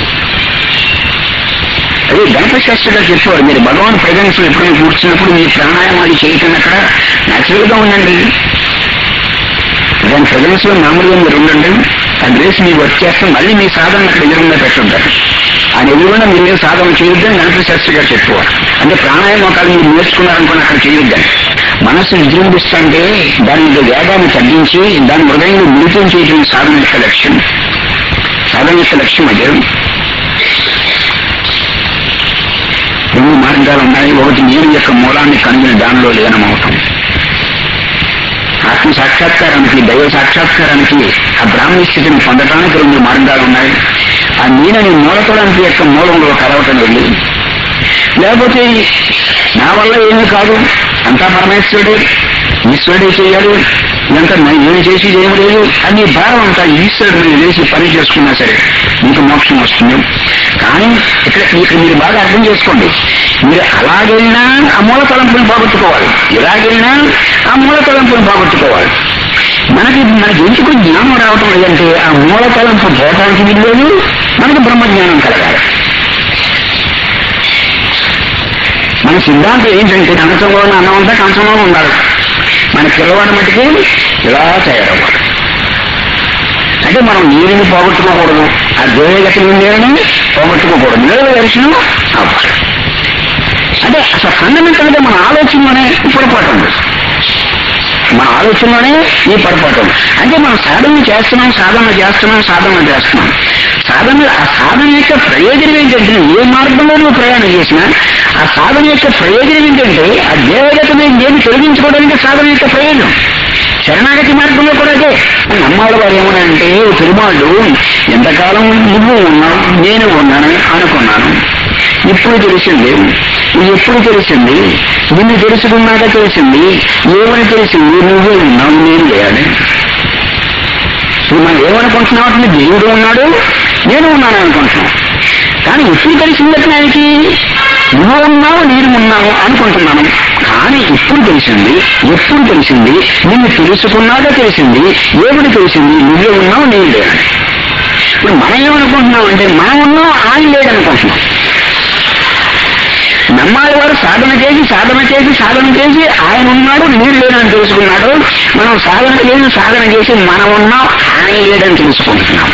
అదే గణపతి శాస్త్రి గారు చెప్పేవారు మీరు భగవాన్ ప్రజెన్స్ ఎప్పుడైనా కూర్చున్నప్పుడు మీ ప్రాణాయామాలు చేయటం అక్కడ న్యాచురల్ గా ఉండండి దాని ప్రజెన్స్ లో మామూలుగా మీరు ఉండండి ఆ గ్రేస్ మీకు వచ్చేస్తే మళ్ళీ మీ సాధన అక్కడ ఎదురుగా పెట్టుంటారు ఆయన ఎదురుగా మీరు ఏ సాధన చేయొద్దని గణపతి శాస్త్రి గారు చెప్పేవారు అంటే ప్రాణాయామం కాదు మీరు నేర్చుకున్నారనుకుని అక్కడ చేయొద్దని మనస్సు విజృంభిస్తుంటే దాని మీద వేగాన్ని తగ్గించి దాని హృదయంలో మిళితం చేయడం సాధన యొక్క లక్ష్యం సాధన యొక్క లక్ష్యం అదే రెండు మార్గాలు ఉన్నాయి ఒకటి నేను యొక్క మూలాన్ని కనుగొని దానిలో లీనమవుతాం ఆత్మ సాక్షాత్కారానికి దైవ సాక్షాత్కారానికి ఆ బ్రాహ్మణ స్థితిని పొందడానికి రెండు మార్గాలు ఉన్నాయి ఆ నేనని మూలతలాంటి యొక్క మూలంలో కలవటం వెళ్ళి లేకపోతే నా వల్ల ఏమీ కాదు అంతా పరమేశ్వరుడే ఈశ్వరుడే చేయాలి ఇదంతా నేను చేసి ఏం లేదు అని భావం అంతా ఈశ్వరుడు మీరు వేసి పని చేసుకున్నా సరే మీకు మోక్షం వస్తుంది కానీ ఇక్కడ ఇక్కడ మీరు బాగా అర్థం చేసుకోండి మీరు అలాగైనా ఆ మూల తలంపుని పోగొట్టుకోవాలి ఇలాగైనా ఆ మూల తలంపుని పోగొట్టుకోవాలి మనకి మనకి ఎందుకు జ్ఞానం రావటం లేదంటే ఆ మూల తలంపు పోవటానికి వీల్లేదు మనకి బ్రహ్మజ్ఞానం కలగాలి మన సిద్ధాంతం ఏంటంటే కంచంలో ఉన్న అన్నం అంతా కంచంలో ఉండాలి మన పిల్లవాడి మటుకి ఇలా తయారవ్వాలి అంటే మనం నీరుని పోగొట్టుకోకూడదు ఆ దేవగతి నీరుని పోగొట్టుకోకూడదు నీళ్ళ దర్శనం అవ్వాలి అంటే అసలు ఫండమెంటల్ గా మన ఆలోచనలోనే పొరపాటు ఉంది మన ఆలోచనలోనే ఈ పొరపాటు ఉంది అంటే మనం సాధన చేస్తున్నాం సాధన చేస్తున్నాం సాధన చేస్తున్నాం సాధన ఆ సాధన యొక్క ప్రయోజనం ఏంటంటే ఏ మార్గంలో నువ్వు ప్రయాణం చేసినా ఆ సాధన యొక్క ప్రయోజనం ఏంటంటే ఆ దేవగతని నేను తొలగించుకోవడానికి సాధన యొక్క ప్రయోజనం శరణాగతి మార్గంలో కూడా అదే నమ్మాళ్ళ వారు ఏమన్నారంటే పెరుమాళ్ళు ఎంతకాలం నువ్వు ఉన్నావు నేను ఉన్నాను అనుకున్నాను ఇప్పుడు తెలిసింది ఇది ఎప్పుడు తెలిసింది నిన్ను తెలుసుకున్నాక తెలిసింది ఏమని తెలిసింది నువ్వే ఉన్నావు నేను లేని ఇప్పుడు మనం ఏమనుకుంటున్నాం అంటే దేవుడు ఉన్నాడు నేను ఉన్నాను అనుకుంటున్నాం కానీ ఎప్పుడు తెలిసిందంటే ఆయనకి నువ్వు ఉన్నావు నేను ఉన్నావు అనుకుంటున్నాను కానీ ఇప్పుడు తెలిసింది ఎప్పుడు తెలిసింది నిన్ను తెలుసుకున్నాక తెలిసింది ఏమిటి తెలిసింది నువ్వే ఉన్నావు నేను లేదని ఇప్పుడు మనం ఏమనుకుంటున్నాం అంటే మనం ఉన్నాం ఆయన లేడనుకుంటున్నాం నమ్మాలి వారు సాధన చేసి సాధన చేసి సాధన చేసి ఆయన ఉన్నాడు నేను లేడని తెలుసుకున్నాడు మనం సాధన చేసి సాధన చేసి మనం ఉన్నాం ఆయన లేడని తెలుసుకుంటున్నాం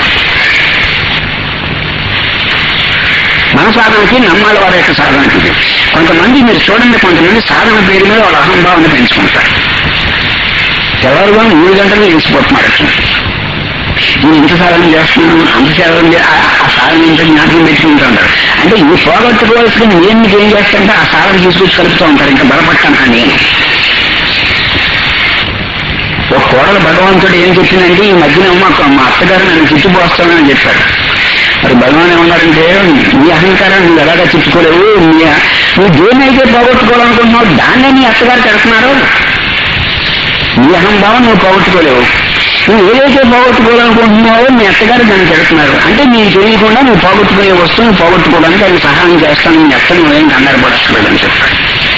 మన సాధనకి నమ్మాలి వారి యొక్క సాధనకి ఇది. కొంతమంది మీరు చూడండి కొంతమంది సాధన పేరు మీద వాళ్ళ అహంభావాన్ని పెంచుకుంటారు తెల్లవారుగా మూడు గంటలు వేసిపోతున్నారు నేను ఇంత సాధన చేస్తున్నాను అంత సాధన చే- ఆ ఆ సాధన ఇంత జ్ఞాపకం పెట్టుకుంటూ ఉంటారు అంటే ఈ పోగొట్టుకోవాల్సిన నేను మీకు ఏం చేస్తానంటే ఆ సాధన తీసుకొచ్చి కలుపుతూ ఉంటారు ఇంకా బలపడతాను నేను ఒక కోడలు భగవంతుడు ఏం చెప్పిందంటే ఈ మధ్యన మా మా అత్తగారు నన్ను చిట్టుపోస్తానని చెప్పాడు మరి భగవాన్ ఏమన్నారంటే నీ అహంకారాన్ని నువ్వు ఎలాగా చిట్టుకోలేవు నీ నువ్వు దేన్నైతే పోగొట్టుకోవాలనుకుంటున్నావు దాన్నే నీ అత్తగారు పెడుతున్నారు నీ అహంభావం నువ్వు పోగొట్టుకోలేవు నువ్వు ఏదైతే పోగొట్టుకోవాలనుకుంటున్నావో మీ అత్తగారు దాన్ని పెడుతున్నారు అంటే నీకు తెలియకుండా నువ్వు పోగొట్టుకునే వస్తువుని పోగొట్టుకోవడానికి అది సహాయం చేస్తాను నీ అత్త నువ్వేం కంగారు పడక్కర్లేదని చెప్పాడు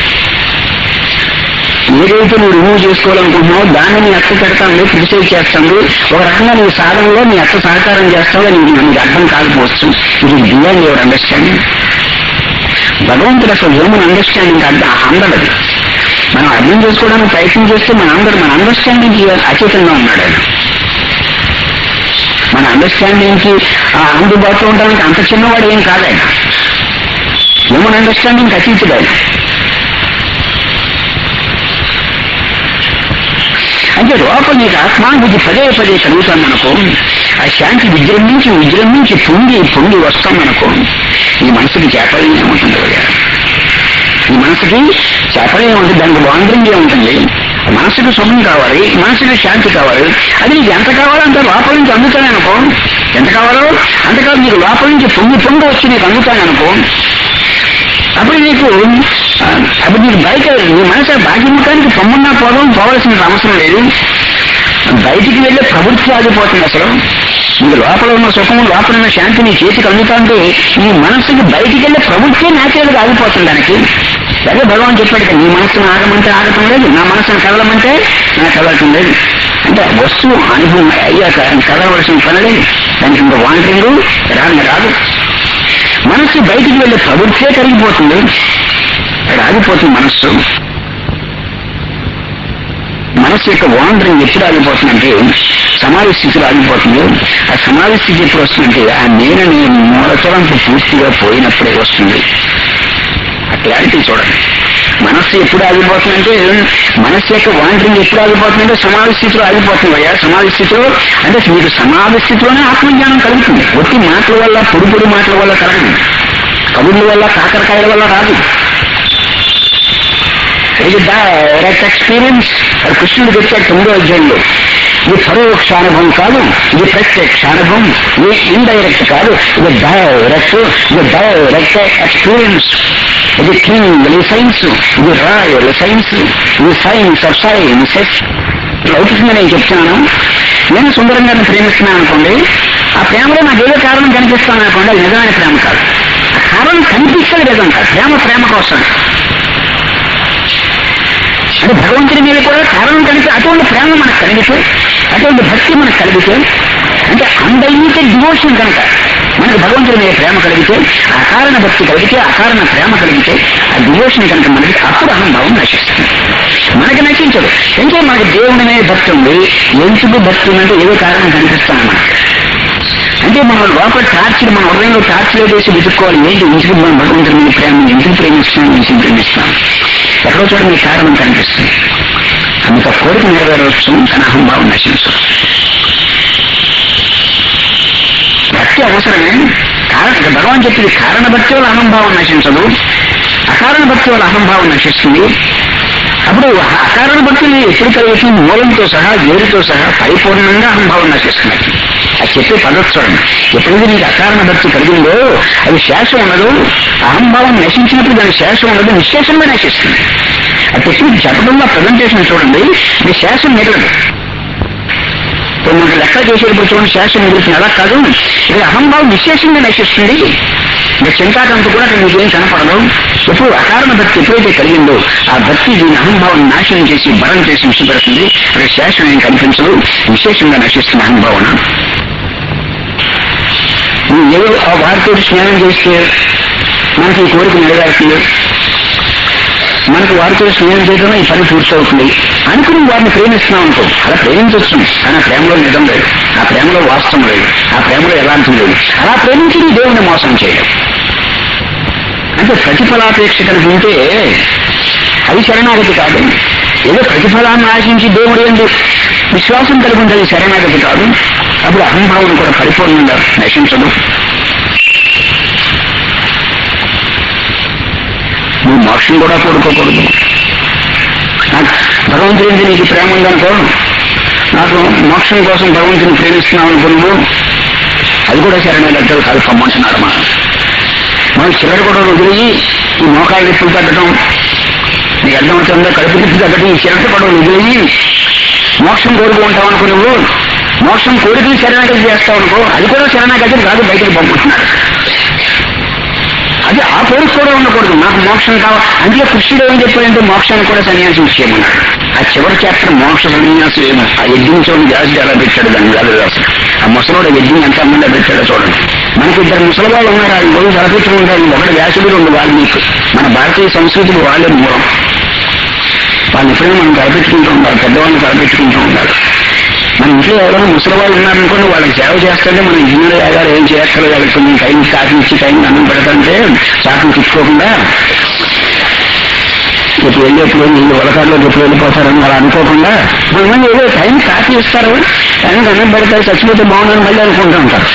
ఏదైతే నువ్వు రిమూవ్ చేసుకోవాలనుకుంటున్నావో దాన్ని నీ అత్త పెడతాను క్రిటిసైజ్ చేస్తాను ఒక రకంగా నీ సాధనలో నీ అత్త సహకారం చేస్తావో నీకు నీకు అర్థం కాకపోవచ్చు ఇది బియాండ్ యువర్ అండర్స్టాండింగ్ భగవంతుడు అసలు హ్యూమన్ అండర్స్టాండింగ్ అర్థం అందడది మనం అర్థం చేసుకోవడానికి ప్రయత్నం చేస్తే మన అందరూ మన అండర్స్టాండింగ్ అచేతంగా ఉన్నాడు ఆయన మన అండర్స్టాండింగ్ కి ఆ అందుబాటులో ఉండడానికి అంత చిన్నవాడు ఏం కాదు ఆయన హ్యూమన్ అండర్స్టాండింగ్ అతీతుడు ఆయన అంటే లోపల నీకు ఆత్మానుభూతి పదే పదే కలుగుతాం మనకు ఆ శాంతి విజృంభించి విజృంభించి పొంగి పొంగి వస్తాం మనకు ఈ మనసుకి చేపలే ఉంటుంది కదా ఈ మనసుకి చేపలే ఉంటుంది దానికి వాండరింగ్ ఉంటుంది మనసుకు సుఖం కావాలి మనసుకి శాంతి కావాలి అది నీకు ఎంత కావాలో అంత లోపల నుంచి అందుతానే అనుకో ఎంత కావాలో అంతకాలం నీకు లోపల నుంచి పొంగి పొంగి వచ్చి నీకు అందుతానే అనుకో అప్పుడు నీకు ఆ, అప్పుడు నీకు బయట నీ మనసు బాధ్యముఖానికి పొమ్మన్నా పోవడం పోవలసిన అవసరం లేదు బయటికి వెళ్ళే ప్రవృత్తి ఆగిపోతుంది అసలు నీకు లోపల ఉన్న సుఖం లోపల ఉన్న శాంతి నీ చేతికి అందుతుంటే నీ మనసుకి బయటికి వెళ్ళే ప్రవృత్తి న్యాచురల్గా ఆగిపోతుంది దానికి అదే భగవాన్ చెప్పాడు కదా, నీ మనసును ఆగమంటే ఆగటం లేదు నా మనసును కదలమంటే నా కదలటం లేదు అంటే ఆ వస్తువు అనుభవం అయ్యాక కదలవలసిన పని లేదు దానికి ఇంకా వాంటరింగ్ రాని రాదు మనసు బయటికి వెళ్ళే ప్రవృత్తే కరిగిపోతుంది అది ఆగిపోతుంది మనస్సు మనస్సు యొక్క వాండరింగ్ ఎప్పుడు ఆగిపోతుందంటే సమాధి స్థితిలో ఆగిపోతుంది ఆ సమాధి స్థితి ఎప్పుడు వస్తుందంటే ఆ నేనని మూలతలంపు పూర్తిగా పోయినప్పుడే వస్తుంది ఆ క్లారిటీ చూడండి మనస్సు ఎప్పుడు ఆగిపోతుందంటే మనస్సు యొక్క వాండరింగ్ ఎప్పుడు ఆగిపోతుందంటే సమాధి స్థితిలో ఆగిపోతుంది అయ్యా సమాధి స్థితిలో అంటే మీకు సమాధి స్థితిలోనే ఆత్మజ్ఞానం కలుగుతుంది ఒట్టి మాటల వల్ల పొడి పొడి మాటల వల్ల కలగదు కబుర్ల వల్ల కాకరకాయల వల్ల రాదు ఇది డైరెక్ట్ ఎక్స్పీరియన్స్ అది కృష్ణుడికి వచ్చాడు తొమ్మిదో అధ్యాయంలో ఇది పరోక్ష అనుభవం కాదు ఇది ప్రత్యక్ష అనుభవం ఇది ఇండైరెక్ట్ కాదు ఇది డైరెక్ట్ ఇది డైరెక్ట్ ఎక్స్పీరియన్స్ ఇది కింగ్ ఇది సైన్స్ ఇది రాయల్ సైన్స్ ఇది సైన్స్ ఆఫ్ సైన్సెస్ లౌకికంగా నేను చెప్తున్నాను నేను సుందరం గారిని ప్రేమిస్తున్నాను అనుకోండి ఆ ప్రేమలో నాకు ఏదో కారణం కనిపిస్తాను అనుకోండి అది నిజమైన ప్రేమ కాదు ఆ కారణం కనిపిస్తుంది నిజం కాదు ప్రేమ ప్రేమ కోసం అంటే భగవంతుని మీద కూడా కారణం కలిగితే అటువంటి ప్రేమ మనకు కలిగితే అటువంటి భక్తి మనకు కలిగితే అంటే అన్డైల్యూటెడ్ డివోషన్ కనుక మనకు భగవంతుడి మీద ప్రేమ కలిగితే అకారణ భక్తి కలిగితే అకారణ ప్రేమ కలిగితే ఆ డివోషన్ కనుక మనకి అప్పుడు అహంభావం నశిస్తుంది మనకి నశించదు అంటే మనకి దేవుడి మీద భక్తి ఉంది ఎందుకు భక్తి ఉందంటే ఏదో కారణం కనిపిస్తాను మనకు అంటే మనం లోపల టార్చర్ మన హృదయంలో టార్చర్ వేసి వెతుక్కోవాలి ఏంటి ఎందుకు మనం భగవంతుడి మీద ప్రేమ ఎందుకు ప్రేమిస్తున్నాం ఎందుకు ప్రేమిస్తున్నాం ఎక్కడో చోట మీ కారణం కనిపిస్తుంది అంత కోరిక నెరవేరవచ్చు తన అహంభావం నశించు భక్తి అవసరమే కారణ భగవాన్ చెప్పింది కారణ భక్తి వల్ల అహంభావం నశించదు అకారణ భక్తి వల్ల అహంభావం నశిస్తుంది అప్పుడు ఆ అకారణ భక్తిని ఎప్పుడు కలుగుతుంది మూలంతో సహా వేరుతో సహా పరిపూర్ణంగా అహంభావం నశిస్తుంది అది చెప్పే పద్ధతి చూడండి ఎప్పుడైతే నీకు అకారణ భక్తి కలిగిందో అది శేషం ఉండదు అహంభావం నశించినప్పుడు దాని శేషం ఉండదు నిశేషంగా నశిస్తుంది అది పెట్టి చెప్పడంలో ప్రజెంటేషన్ చూడండి ఇది శేషం మిగలదు ఇప్పుడు మనకు లెక్క చేసేటప్పుడు చూడండి శేషం మిగులుతుంది అలా కాదు ఇది అహంభావం విశేషంగా నశిస్తుంది ఇంకా చింతాకంతా కూడా అక్కడ మీకేం కనపడదు ఎప్పుడు అకారణ భక్తి ఎప్పుడైతే కలిగిందో ఆ భక్తి దీని అహంభావం నాశనం చేసి బలం చేసి విడిచిపెడుతుంది అక్కడ శేషం ఏం కనిపించదు విశేషంగా నశిస్తుంది అహంభావన నువ్వు ఏదో ఆ వారితో స్నేహం చేస్తే మనకి ఈ కోరిక నెరవేరుతుంది మనకు వారితో స్నేహం చేయడం ఈ పని పూర్తవుతుంది అనుకుని వారిని ప్రేమిస్తున్నాం అనుకో అలా ప్రేమించవచ్చు కానీ ఆ ప్రేమలో నిజం లేదు ఆ ప్రేమలో వాస్తవం లేదు ఆ ప్రేమలో ఎలాంటి లేదు అలా ప్రేమించి నీ దేవుని మోసం చేయడం అంటే ప్రతిఫలాపేక్ష కనుక ఉంటే అది శరణాగతి కాదు ఏదో ప్రతిఫలాన్ని ఆశించి దేవుడు ఏంటి విశ్వాసం కలిగి ఉంటే అది శరణాగతి కాదు అప్పుడు అహంభావం కూడా పరిపూర్ణంగా నశించదు నువ్వు మోక్షం కూడా కోరుకోకూడదు నాకు భగవంతుడి మీద నీకు ప్రేమ ఉందనుకో నాకు మోక్షం కోసం భగవంతుని ప్రేమిస్తున్నావు అనుకో నువ్వు అది కూడా శరణాగతులు కాదు కమ్మంటున్నాడు మనం మనం చివరి కూడా వదిలి ఈ మోకాలు నిప్పులు తగ్గడం నీకు అర్థమవుతుందో కడుపు నిప్పు తగ్గడం ఈ చిరట కూడా వదిలి మోక్షం కోరుకుంటావు అనుకో నువ్వు మోక్షం కోరికలు శరణాగతి చేస్తావు అనుకో అది కూడా శరణాగతి కాదు బయటకు పంపుతున్నాడు అది ఆ కోరిక కూడా ఉండకూడదు నాకు మోక్షం కావాలి అందుకే కృష్ణుడు ఏం చెప్పాడంటే మోక్షాన్ని కూడా సన్యాసం చేయమన్నాడు ఆ చివరి చాప్టర్ మోక్ష సన్యాసం ఏమో ఆ యజ్ఞం చూడండి జాస్తి ఎలా పెట్టాడు దాన్ని వేదవ్యాసం ఆ ముసలోడు యజ్ఞం ఎంత మంది పెట్టాడో చూడండి మనకి ఇద్దరు ముసలి వాళ్ళు ఉన్నారు ఆ రోజు సరపెట్టుకుంటారు ఒకటి వ్యాసుడు రెండు వాల్మీకి మన భారతీయ సంస్కృతికి వాళ్ళే మూలం వాళ్ళు ఎప్పుడైనా మనం సరిపెట్టుకుంటూ ఉండాలి పెద్దవాళ్ళని సరిపెట్టుకుంటూ ఉండాలి మన ఇంట్లో ఎవరైనా ముసలి వాళ్ళు ఉన్నారనుకోండి వాళ్ళకి సేవ చేస్తుంటే మన ఇంజనీర్ గారు ఏం చేయక్కర్లేదు వాళ్ళకి కొంచెం టైం కాఫీ ఇచ్చి టైం అన్నం పెడతాంటే చాకులు తిప్పుకోకుండా ఇప్పుడు వెళ్ళేప్పుడు వీళ్ళు వలకాడులోకి ఎప్పుడు వెళ్ళిపోతారని అలా అనుకోకుండా కొంతమంది ఏదో టైం కాఫీ ఇస్తారు టైం అన్నం పెడతారు చచ్చిపోతే బాగుందని మళ్ళీ అనుకుంటూ ఉంటారు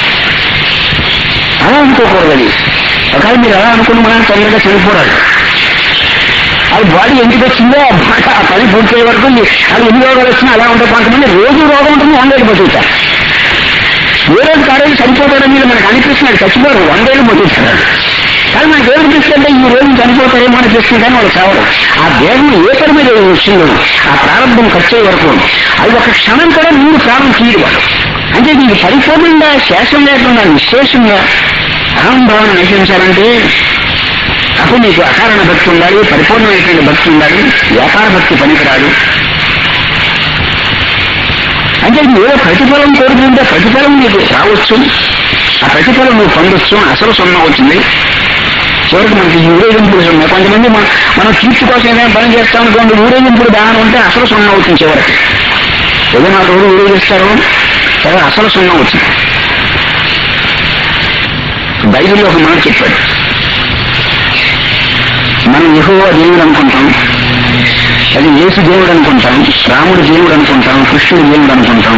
అలా అనుకోకూడదు అది ఒకవేళ మీరు అలా అనుకుని మనం తొందరగా చనిపోరాడు అది బాడీ ఎందుకు వచ్చిందో ఆ బాగా ఆ పని పూర్తయ్యే వరకు మీ- అది ఎన్ని రోగాలు వచ్చినా అలా ఉంటే కొంతమంది రోజు రోగం ఉంటుంది వందేళ్ళు బతుకుతారు ఏ రోజు కాడేది చనిపోతాడని మీరు మనకు అనిపిస్తున్నాడు చచ్చిపోరు వందేళ్ళు బతుకుతాడు కానీ మనకి ఏమనిపిస్తుంటే ఈ రోజు చనిపోతారేమో అనిపిస్తుంది కానీ వాళ్ళు చావరు ఆ దేహం ఏ పని మీద వచ్చిందో ఆ ప్రారంభం ఖర్చు వరకు అది ఒక క్షణం కూడా ముందు ప్రాణం తీయడు వాడు అంటే నీకు పరిపూర్ణంగా శేషం లేకుండా నిశేషంగా అహంభావం నశించాలంటే అప్పుడు నీకు అకారణ భక్తి ఉండాలి పరిపూర్ణమైనటువంటి భక్తి ఉండాలి వ్యాపార భక్తి పనికిరాదు అంటే నువ్వు ప్రతిఫలం కోరుకుంటే ప్రతిఫలం నీకు రావచ్చు ఆ ప్రతిఫలం నువ్వు పొందొచ్చు అసలు సున్నా అవుతుంది చివరికి మనకి ఈ ఊరేగింపులు ఉన్నాయి కొంతమంది మన- మనం కీర్తి కోసం ఏదైనా పని చేస్తాం అనుకోండి ఊరేగింపులు బాగా ఉంటే అసలు సున్నా అవుతుంది చివరికి ఏదో నాలుగు రోజులు ఊరేగిస్తారు తర్వాత అసలు సున్నా అవుతుంది బైబిల్లో ఒక మాట చెప్పాడు మనం యహోవా దేవుడు అనుకుంటాం అది యేసు దేవుడు అనుకుంటాం రాముడు దేవుడు అనుకుంటాం కృష్ణుడు దేవుడు అనుకుంటాం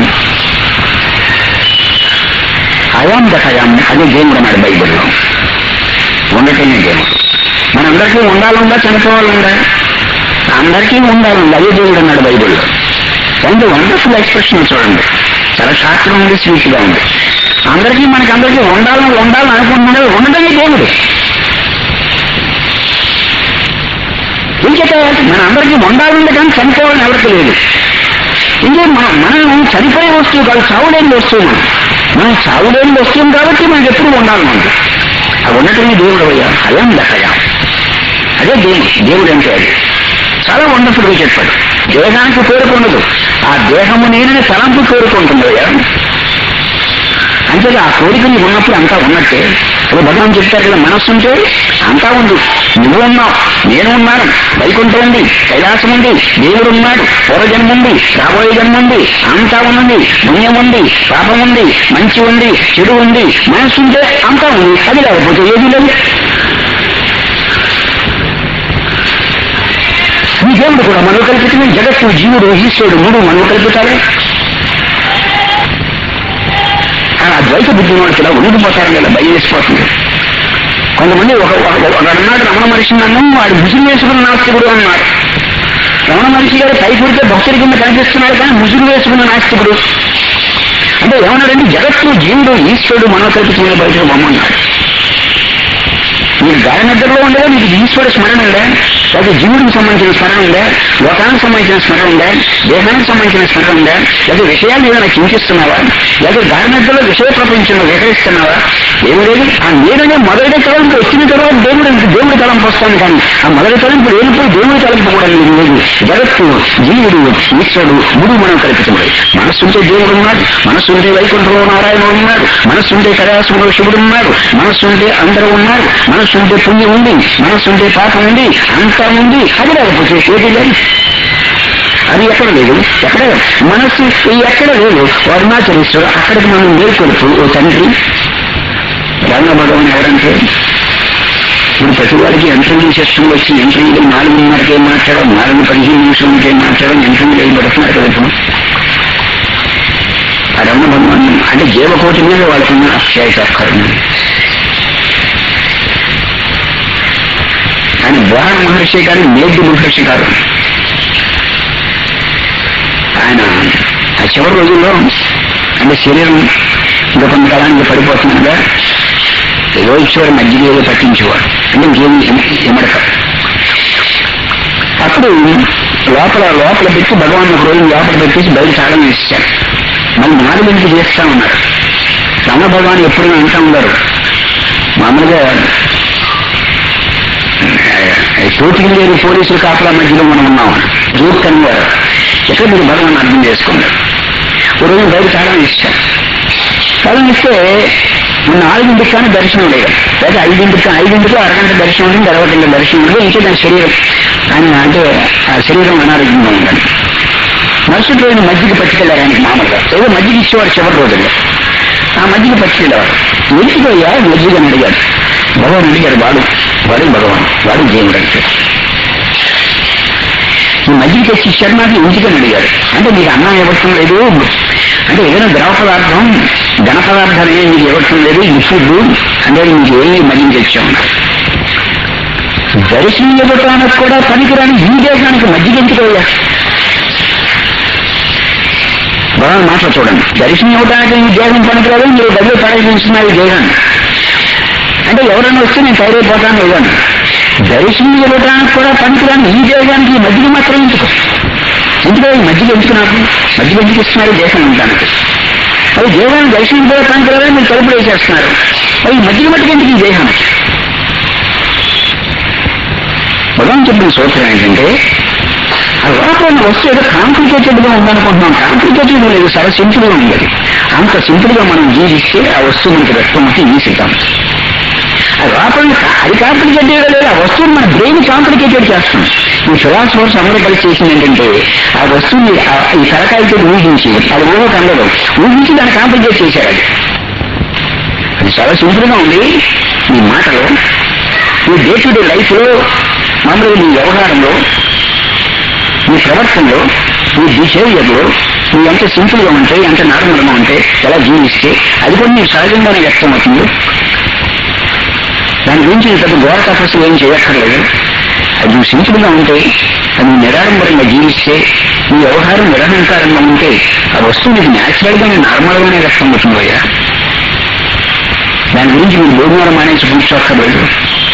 అయాం దహయాం అదే దేవుడు అన్నాడు బైబిల్లో ఉండటమే దేవుడు మనందరికీ ఉండాలందా చనిపోవాలందా అందరికీ ఉండాలండి అదే దేవుడు అన్నాడు బైబిల్లో ఎంత వండర్ఫుల్ ఎక్స్ప్రెషన్ చూడండి చాలా శాస్త్రం ఉంది స్వీట్ గా ఉంది అందరికీ మనకి అందరికీ ఉండాలని ఉండాలని అనుకుంటున్నాడు ఉండటమే దేవుడు ఇంకేత మన అందరికీ ఉండాలంటే కానీ చనిపోవాలని ఎవరికి లేదు ఇంకే మన- మనం చనిపోయే వస్తువు కాదు చావులేని వస్తువు మనం మనం చావులేని వస్తువు కాబట్టి మనకి ఎప్పుడు ఉండాలి మనకి అది ఉండటమే దేవుడు అయ్యా అదేం దక్కయ్యా అదే దేవుడు దేవుడు అంటే అది చాలా వండర్ఫుల్ గా చెప్పాడు దేహానికి కోరుకుండదు ఆ దేహము నేనని తలంపు కోరుకుంటుంది అయ్యా అంటే ఆ కోరిక నీకు ఉన్నప్పుడు అంతా ఉన్నట్టే ఇప్పుడు భగవాన్ చెప్తారు కదా మనస్సు ఉంటే అంతా ఉంది నువ్వు ఉన్నావు నేను ఉన్నాను వైకుంఠం ఉంది కైలాసం ఉంది దేవుడు ఉన్నాడు పూర్వజన్మ ఉంది రాబోయే జన్మ ఉంది అంతా ఉన్నది పుణ్యం ఉంది పాపం ఉంది మంచి ఉంది చెడు ఉంది మనస్సు ఉంటే అంతా ఉంది అది లేకపోతే ఏది లేదు ఈ దేవుడు కూడా మనో కల్పితమే జగత్తు జీవుడు ఈశ్వరుడు మూడు మనో కల్పితాలే కానీ ఆ ద్వైత బుద్ధి వాడికి ఇలా ఉండిపోతారని ఇలా భయం వేసిపోతుంది కొంతమంది ఒక ఒక- ఒకడున్నాడు రమణ మనిషి నన్ను వాడు ముసుగు వేసుకున్న నాస్తికుడు అన్నాడు రమణ మనిషి గారు పై పుడితే భక్తుడి కింద కనిపిస్తున్నాడు కానీ ముసుగు వేసుకున్న నాస్తికుడు అంటే ఏమన్నాడంటే జగత్తు జీవుడు ఈశ్వరుడు మనోకల్పితమైన బయటకు బొమ్మన్నాడు మీకు గాలి నిద్రలో ఉండేదా మీకు ఈశ్వర స్మరణ ఉందా లేకపోతే జీవుడికి సంబంధించిన స్మరణ ఉందా లోకానికి సంబంధించిన స్మరణ ఉందా దేహానికి సంబంధించిన స్మరణ ఉందా లేకపోతే విషయాలు ఏమైనా చింతిస్తున్నావా లేకపోతే గాలి నిద్రలో విషయ ప్రపంచంలో విహరిస్తున్నావా ఏమి లేదు ఆ నేననే మొదటి తలంపు వచ్చిన తర్వాత దేవుడు దేవుడి తలంపు వస్తాను కానీ ఆ మొదటి తలంపు లేనిపోయి దేవుడి తలంపు కూడా లేదు లేదు జగత్తు జీవుడు ఈశ్వరుడు ముడు మనం కల్పితమై మనస్సుంటే దేవుడు ఉన్నాడు మనస్సుంటే వైకుంఠంలో నారాయణ ఉన్నాడు మనస్సుంటే కైలాసంలో శివుడు ఉన్నాడు మనస్సుంటే అందరూ ఉన్నారు మనస్సుంటే పుణ్యం ఉంది మనస్సుంటే పాపం ఉంది అంతా ఉంది అది లేకపోతే ఏది లేదు అది ఎక్కడ లేదు ఎక్కడ మనస్సు ఈ ఎక్కడ లేదు అరుణాచలేశ్వరు అక్కడికి మనం మేల్కొడుతూ ఓ తండ్రి రంగ భగవాన్ ఎవరంటే ఇప్పుడు ప్రతి వాడికి ఇంటర్వ్యూ సిస్టమ్ వచ్చి ఇంటర్వ్యూలు నాలుగున్నరకే మాట్లాడడం నాలుగు పదిహేను నిమిషాలకే మాట్లాడడం ఇంటర్వ్యూలు అయి పెడుతున్నారు కదా ఇప్పుడు ఆ రమణ భగవాన్ అంటే జీవకోటి మీద వాళ్ళకున్న అక్షయ అక్కర్ని ఆయన బోహన మహర్షి కానీ మేద్ది మహర్షి కాదు ఆయన చివరి రోజుల్లో అంటే శరీరం ఇంకా కొంతకాలానికి పడిపోతుందిగా ఏదో ఇచ్చేవాడు మజ్జిగ ఏదో పట్టించేవాడు అంటే ఇంకేమి ఎమడక అప్పుడు లోపల లోపల పెట్టి భగవాన్ ఒక రోజు లోపల పెట్టేసి బయట తాళం వేసేశారు మళ్ళీ నాలుగింటికి చేస్తా ఉన్నారు రమణ భగవాన్ ఎప్పుడు అంటా ఉన్నారు మామూలుగా కోటికి లేని పోలీసులు కాపలా మధ్యలో మనం ఉన్నాం జూట్ అనేవారు ఎక్కడ మీరు భగవాన్ అర్థం చేసుకున్నారు ఒక రోజు బయట తాళం ఇచ్చారు తాళం ఇస్తే నాలుగింటికి కానీ దర్శనం లేదు లేదా ఐదింటికి ఐదింటికి అరగంట దర్శనం ఉంటుంది అరవై గంట దర్శనం ఉంటుంది ఇంకా దాని శరీరం ఆయన అంటే ఆ శరీరం అనారోగ్యంగా ఉందండి మరుసటి రోజు మజ్జిగ పట్టుకెళ్ళారు ఆయనకి మామూలుగా ఏదో మజ్జిగ ఇచ్చేవాడు చివరి రోజుల్లో ఆ మజ్జిగ పట్టుకెళ్ళేవాడు ఎందుకయ్యా మజ్జిగ అని అడిగాడు భగవాన్ అడిగాడు వాడు వాడు భగవాన్ వాడు దేవుడు అంటే ఈ మజ్జిగ తెచ్చి ఇచ్చాడు నాకు ఇంటికని అడిగాడు అంటే మీకు అన్నం ఇవ్వటం లేదు అంటే ఏదైనా ద్రవ పదార్థం ఘన పదార్థాలు ఏమి మీకు ఇవ్వటం లేదు లిక్విడ్ అంటే మీకు ఏమి మజ్జిగ తెచ్చాం దర్శనం ఇవ్వటానికి కూడా పనికిరాని ఈ దేశానికి మజ్జిగ ఎందుకయ్యా భగవాన్ మాటలు చూడండి దర్శనం ఇవ్వడానికి ఈ దేహం పనికిరాదు మీరు డబ్బులు పడేసిస్తున్నారు ఈ దేహాన్ని అంటే ఎవరైనా వస్తే నేను తయారైపోతాను లేదని దర్శనం ఇవ్వడానికి కూడా పనికిరాని ఈ దేశానికి ఈ మధ్యలో మాత్రం ఎందుకు ఎందుకు ఈ మధ్యలో ఎందుకు నాకు మధ్యలో ఎందుకు ఇస్తున్నారు దేశం ఉండడానికి అది దేహాన్ని దర్శనం కూడా పనికిరాదని మీరు తలుపులు వేసేస్తున్నారు అది ఈ మధ్యలో మట్టుకు ఎందుకు ఈ దేహానికి భగవాన్ చెప్పిన సూత్రం ఏంటంటే ఆ లోపల ఉన్న వస్తువు ఏదో కాంప్లికేటెడ్ గా ఉందనుకుంటున్నాం కాంప్లికేటెడ్ లేదు చాలా సింపుల్ గా ఉంది అది. అంత సింపుల్ గా మనం జీవిస్తే ఆ వస్తువు మనకి రెస్పాన్స్ ఈసిద్దాం ఆ లోపల కా- అది కాంప్లికేటెడ్ గా లేదు ఆ వస్తువుని మన బ్రెయిన్ కాంప్లికేటెడ్ చేస్తుంది ఈ ఫిలాసఫర్స్ అందరూ కలిసి చేసింది ఏంటంటే ఆ వస్తువుని ఆ- ఈ తలకాయతో ఊహించి అది ఊహ కండదు ఊహించి దాన్ని కాంప్లికేట్ చేశారు అది అది చాలా సింపుల్ గా ఉంది మీ మాటలో మీ డే టు డే లైఫ్ లో మామూలుగా మీ వ్యవహారంలో మీ ప్రవర్తనలో మీ బిహేవియర్లో నువ్వు ఎంత సింపుల్ గా ఉంటే ఎంత నార్మల్ గా ఉంటే ఎలా జీవిస్తే అది కూడా నీకు సహజంగానే వ్యక్తం అవుతుంది దాని గురించి నీ పెద్ద ఘోర తపస్సులు ఏం చేయక్కర్లేదు అది నువ్వు సింపుల్ గా ఉంటే అది నువ్వు నిరాడంబరంగా జీవిస్తే నీ వ్యవహారం నిరహంకారంగా ఉంటే ఆ వస్తువు నీకు న్యాచురల్ గానే నార్మల్ గానే వ్యక్తం అవుతుంది అయ్యా దాని గురించి మీరు భోజనాలు మానేసి కూర్చోక్కర్లేదు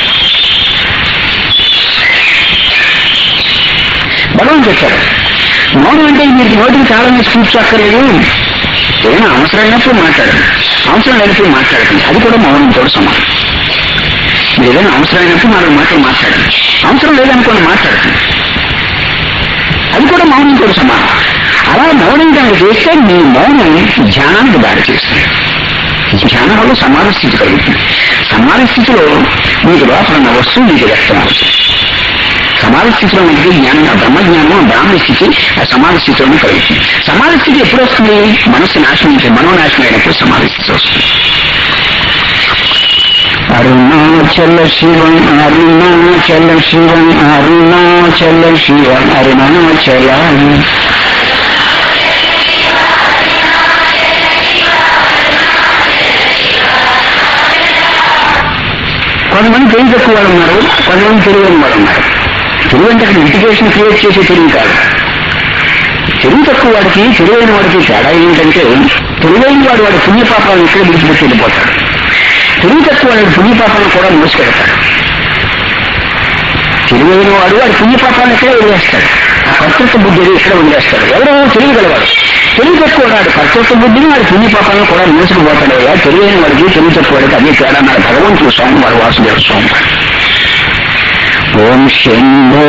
భగవాన్ చెప్పారు మౌనం అంటే మీరు నోటికి చాలా వేసి కూర్చోక్కర్లేదు ఏదైనా అవసరమైనప్పుడు మాట్లాడండి అవసరం లేనప్పుడు మాట్లాడకండి అది కూడా మౌనంతో సమానం మీరు ఏదైనా అవసరమైనప్పుడు నాలుగు మాటలు మాట్లాడండి అవసరం లేదనుకోండి మాట్లాడకండి అది కూడా మౌనంతో సమానం అలా మౌనం కనుక చేస్తే మీ మౌనం ధ్యానానికి దారి చేస్తుంది ధ్యానం వల్ల సమాధి స్థితి కలుగుతుంది సమాధి స్థితిలో మీకు లోపల ఉన్న వస్తువు మీకు వ్యక్తం అవుతుంది సమాధి స్థితిలో మనకి జ్ఞానం ఆ బ్రహ్మ జ్ఞానం బ్రాహ్మణ స్థితి ఆ సమాధి స్థితిలోనే కలుగుతుంది సమాధి స్థితి ఎప్పుడు వస్తుంది మనస్సు నాశనం అయితే మనోనాశనం అయినప్పుడు సమాధి స్థితి వస్తుంది అరుణాచల శివం అరుణాచల శివం అరుణాచల శివం అరుణాచల కొంతమంది తెలివి తక్కువ వాళ్ళు ఉన్నారు కొంతమంది తెలివైన వాళ్ళు ఉన్నారు తెలివి అంటే అక్కడ లిటిగేషన్ క్రియేట్ చేసే తెలివి కాదు తెలివి తక్కువ వాడికి తెలివైన వాడికి తేడా ఏంటంటే తెలివైన వాడు వాడి పుణ్యపాపాలను ఇక్కడే విడిచిపెట్టి వెళ్ళిపోతాడు తెలివి తక్కువ వాడి పుణ్యపాపాలను కూడా మోసుకెడతాడు తెలివైన వాడు వాడి పుణ్యపాపాలను ఇక్కడే వదిలేస్తాడు ఆ కర్తృత్వ బుద్ధిని ఇక్కడ వదిలేస్తాడు ఎవరో తెలివి గలవాడు తెలివి తక్కువ వాడు కర్తృత్వ బుద్ధిని వాడి పుణ్యపాపాలను కూడా మోసుకుపోతాడు అయ్యా తెలివైన వాడికి తెలివి తక్కువ వాడికి అదే తేడా మన భగవంతుడు స్వామి వాడు వాసుదేవ స్వామి ఓం శంభో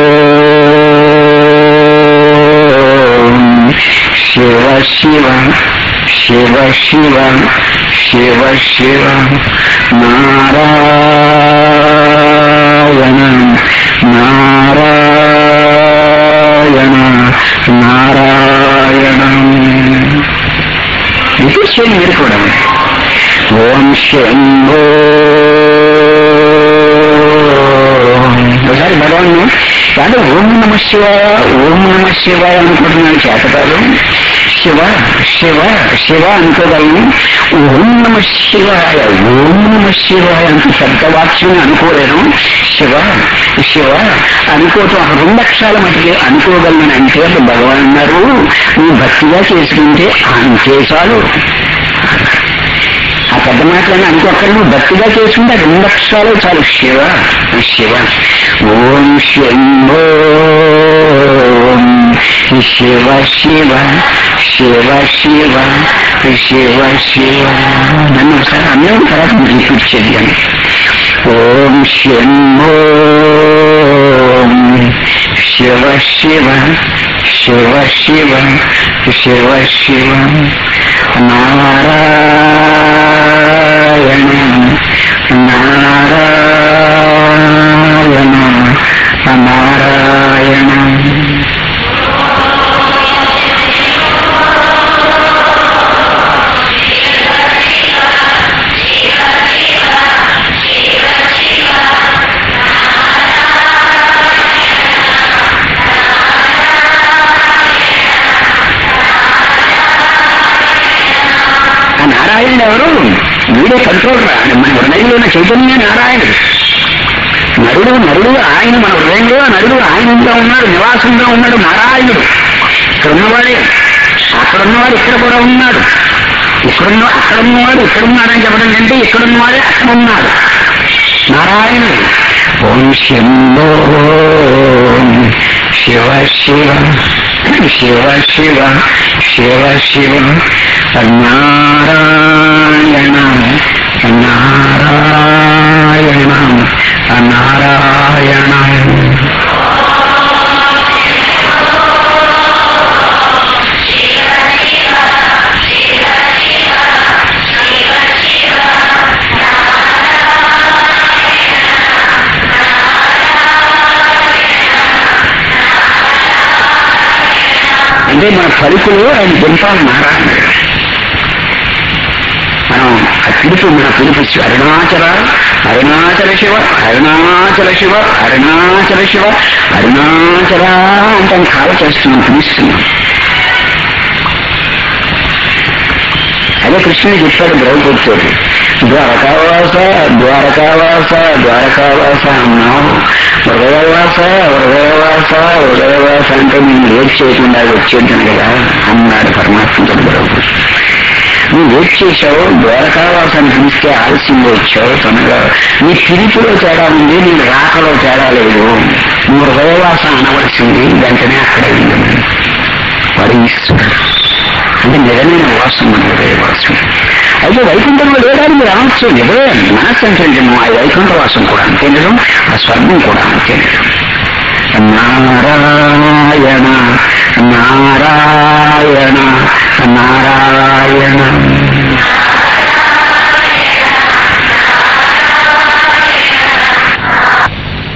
శివ శివ శివ శివ శివ శివ నారాయణ నారాయణ నారాయణ రిపీట్ చేయండి మీరు కూడా ఓం శంభో ఒకసారి భగవాన్ అంటే ఓం నమ శివాయ ఓం నమ శివాయ అనుకుంటున్నాను చేత కాదు శివ శివ శివ అనుకోగలను ఓం నమ శివాయ ఓం నమ శివాయ అంత పెద్ద వాక్యం అనుకోలేను శివ శివ అనుకోవటం ఆ రెండు అక్షరాల మటుకే అనుకోగలను అంటే భగవాన్ అన్నారు నువ్వు భక్తిగా చేసుకుంటే అంతే చాలు ఆ పెద్ద మాటలను అనుకోకుండా నువ్వు భక్తిగా చేసుకుంటే ఆ రెండు అక్షరాలు చాలు శివ శివ ఓం శంభో శివ శివ శివ శివ శివ శివ నన్ను ఒకసారి అన్నం తర్వాత రిపీట్ చేయాలి ఓం శంభో శివ శివ శివ శివ శివ శివ నారాయణ నారాయణ నారాయణ ఆ నారాయణుడు ఎవరు వీడే కంట్రోల్ రా మన హృదయంలో ఉన్న చైతన్య నారాయణుడు నరుడు నరుడు ఆయన మన హృదయంలో నరుడు ఆయనంగా ఉన్నాడు నివాసంగా ఉన్నాడు నారాయణుడు ఇక్కడ ఉన్నవాడే అక్కడ ఉన్నవాడు ఇక్కడ కూడా ఉన్నాడు ఇక్కడున్న అక్కడ ఉన్నవాడు ఇక్కడ ఉన్నాడని చెప్పడం కంటే ఇక్కడ ఉన్నవాడే అక్కడ ఉన్నాడు నారాయణుడు ఓం శంభో శివ శివ శివ శివ శివ శివ నారాయణ నారాయణ నారాయణ అంటే మన పలుకులు ఆయన దింపాలి నారాయణుడు మనం ఆ పిలుపు మన పిలుపు అరుణాచల అరుణాచల శివ అరుణాచల శివ అరుణాచల శివ అరుణాచల అంటే ఆయన కాల చేస్తున్నాం పిలుస్తున్నాం అదే కృష్ణుడు చెప్పాడు ద్రౌపదితో ద్వారకావాస ద్వారకావాస ద్వారకావాస అన్నావు హృదయవాస హృదయవాస హృదయవాస అంటే నేను లేట్ చేయకుండా వచ్చేద్దాను కదా అన్నాడు పరమాత్మతో ద్రౌపది నువ్వు లేట్ చేశావు ద్వారకావాసాన్ని పిలిస్తే ఆలస్యంగా వచ్చావు తొందరగా నీ పిలుపులో తేడా ఉంది నీ రాకలో తేడా లేదు నువ్వు హృదయవాస అనవలసింది వెంటనే అక్కడ అయింది వాడు ఈశ్వరుడు అంటే నిజమైన వాసం మన హృదయవాసం అయితే వైకుంఠంలో లేదని మీరు అనొచ్చు నిజమే మనస్సు అంటే నిజం ఆ వైకుంఠ వాసం కూడా అంతే నిజం ఆ స్వర్గం కూడా అంతే నిజం నారాయణ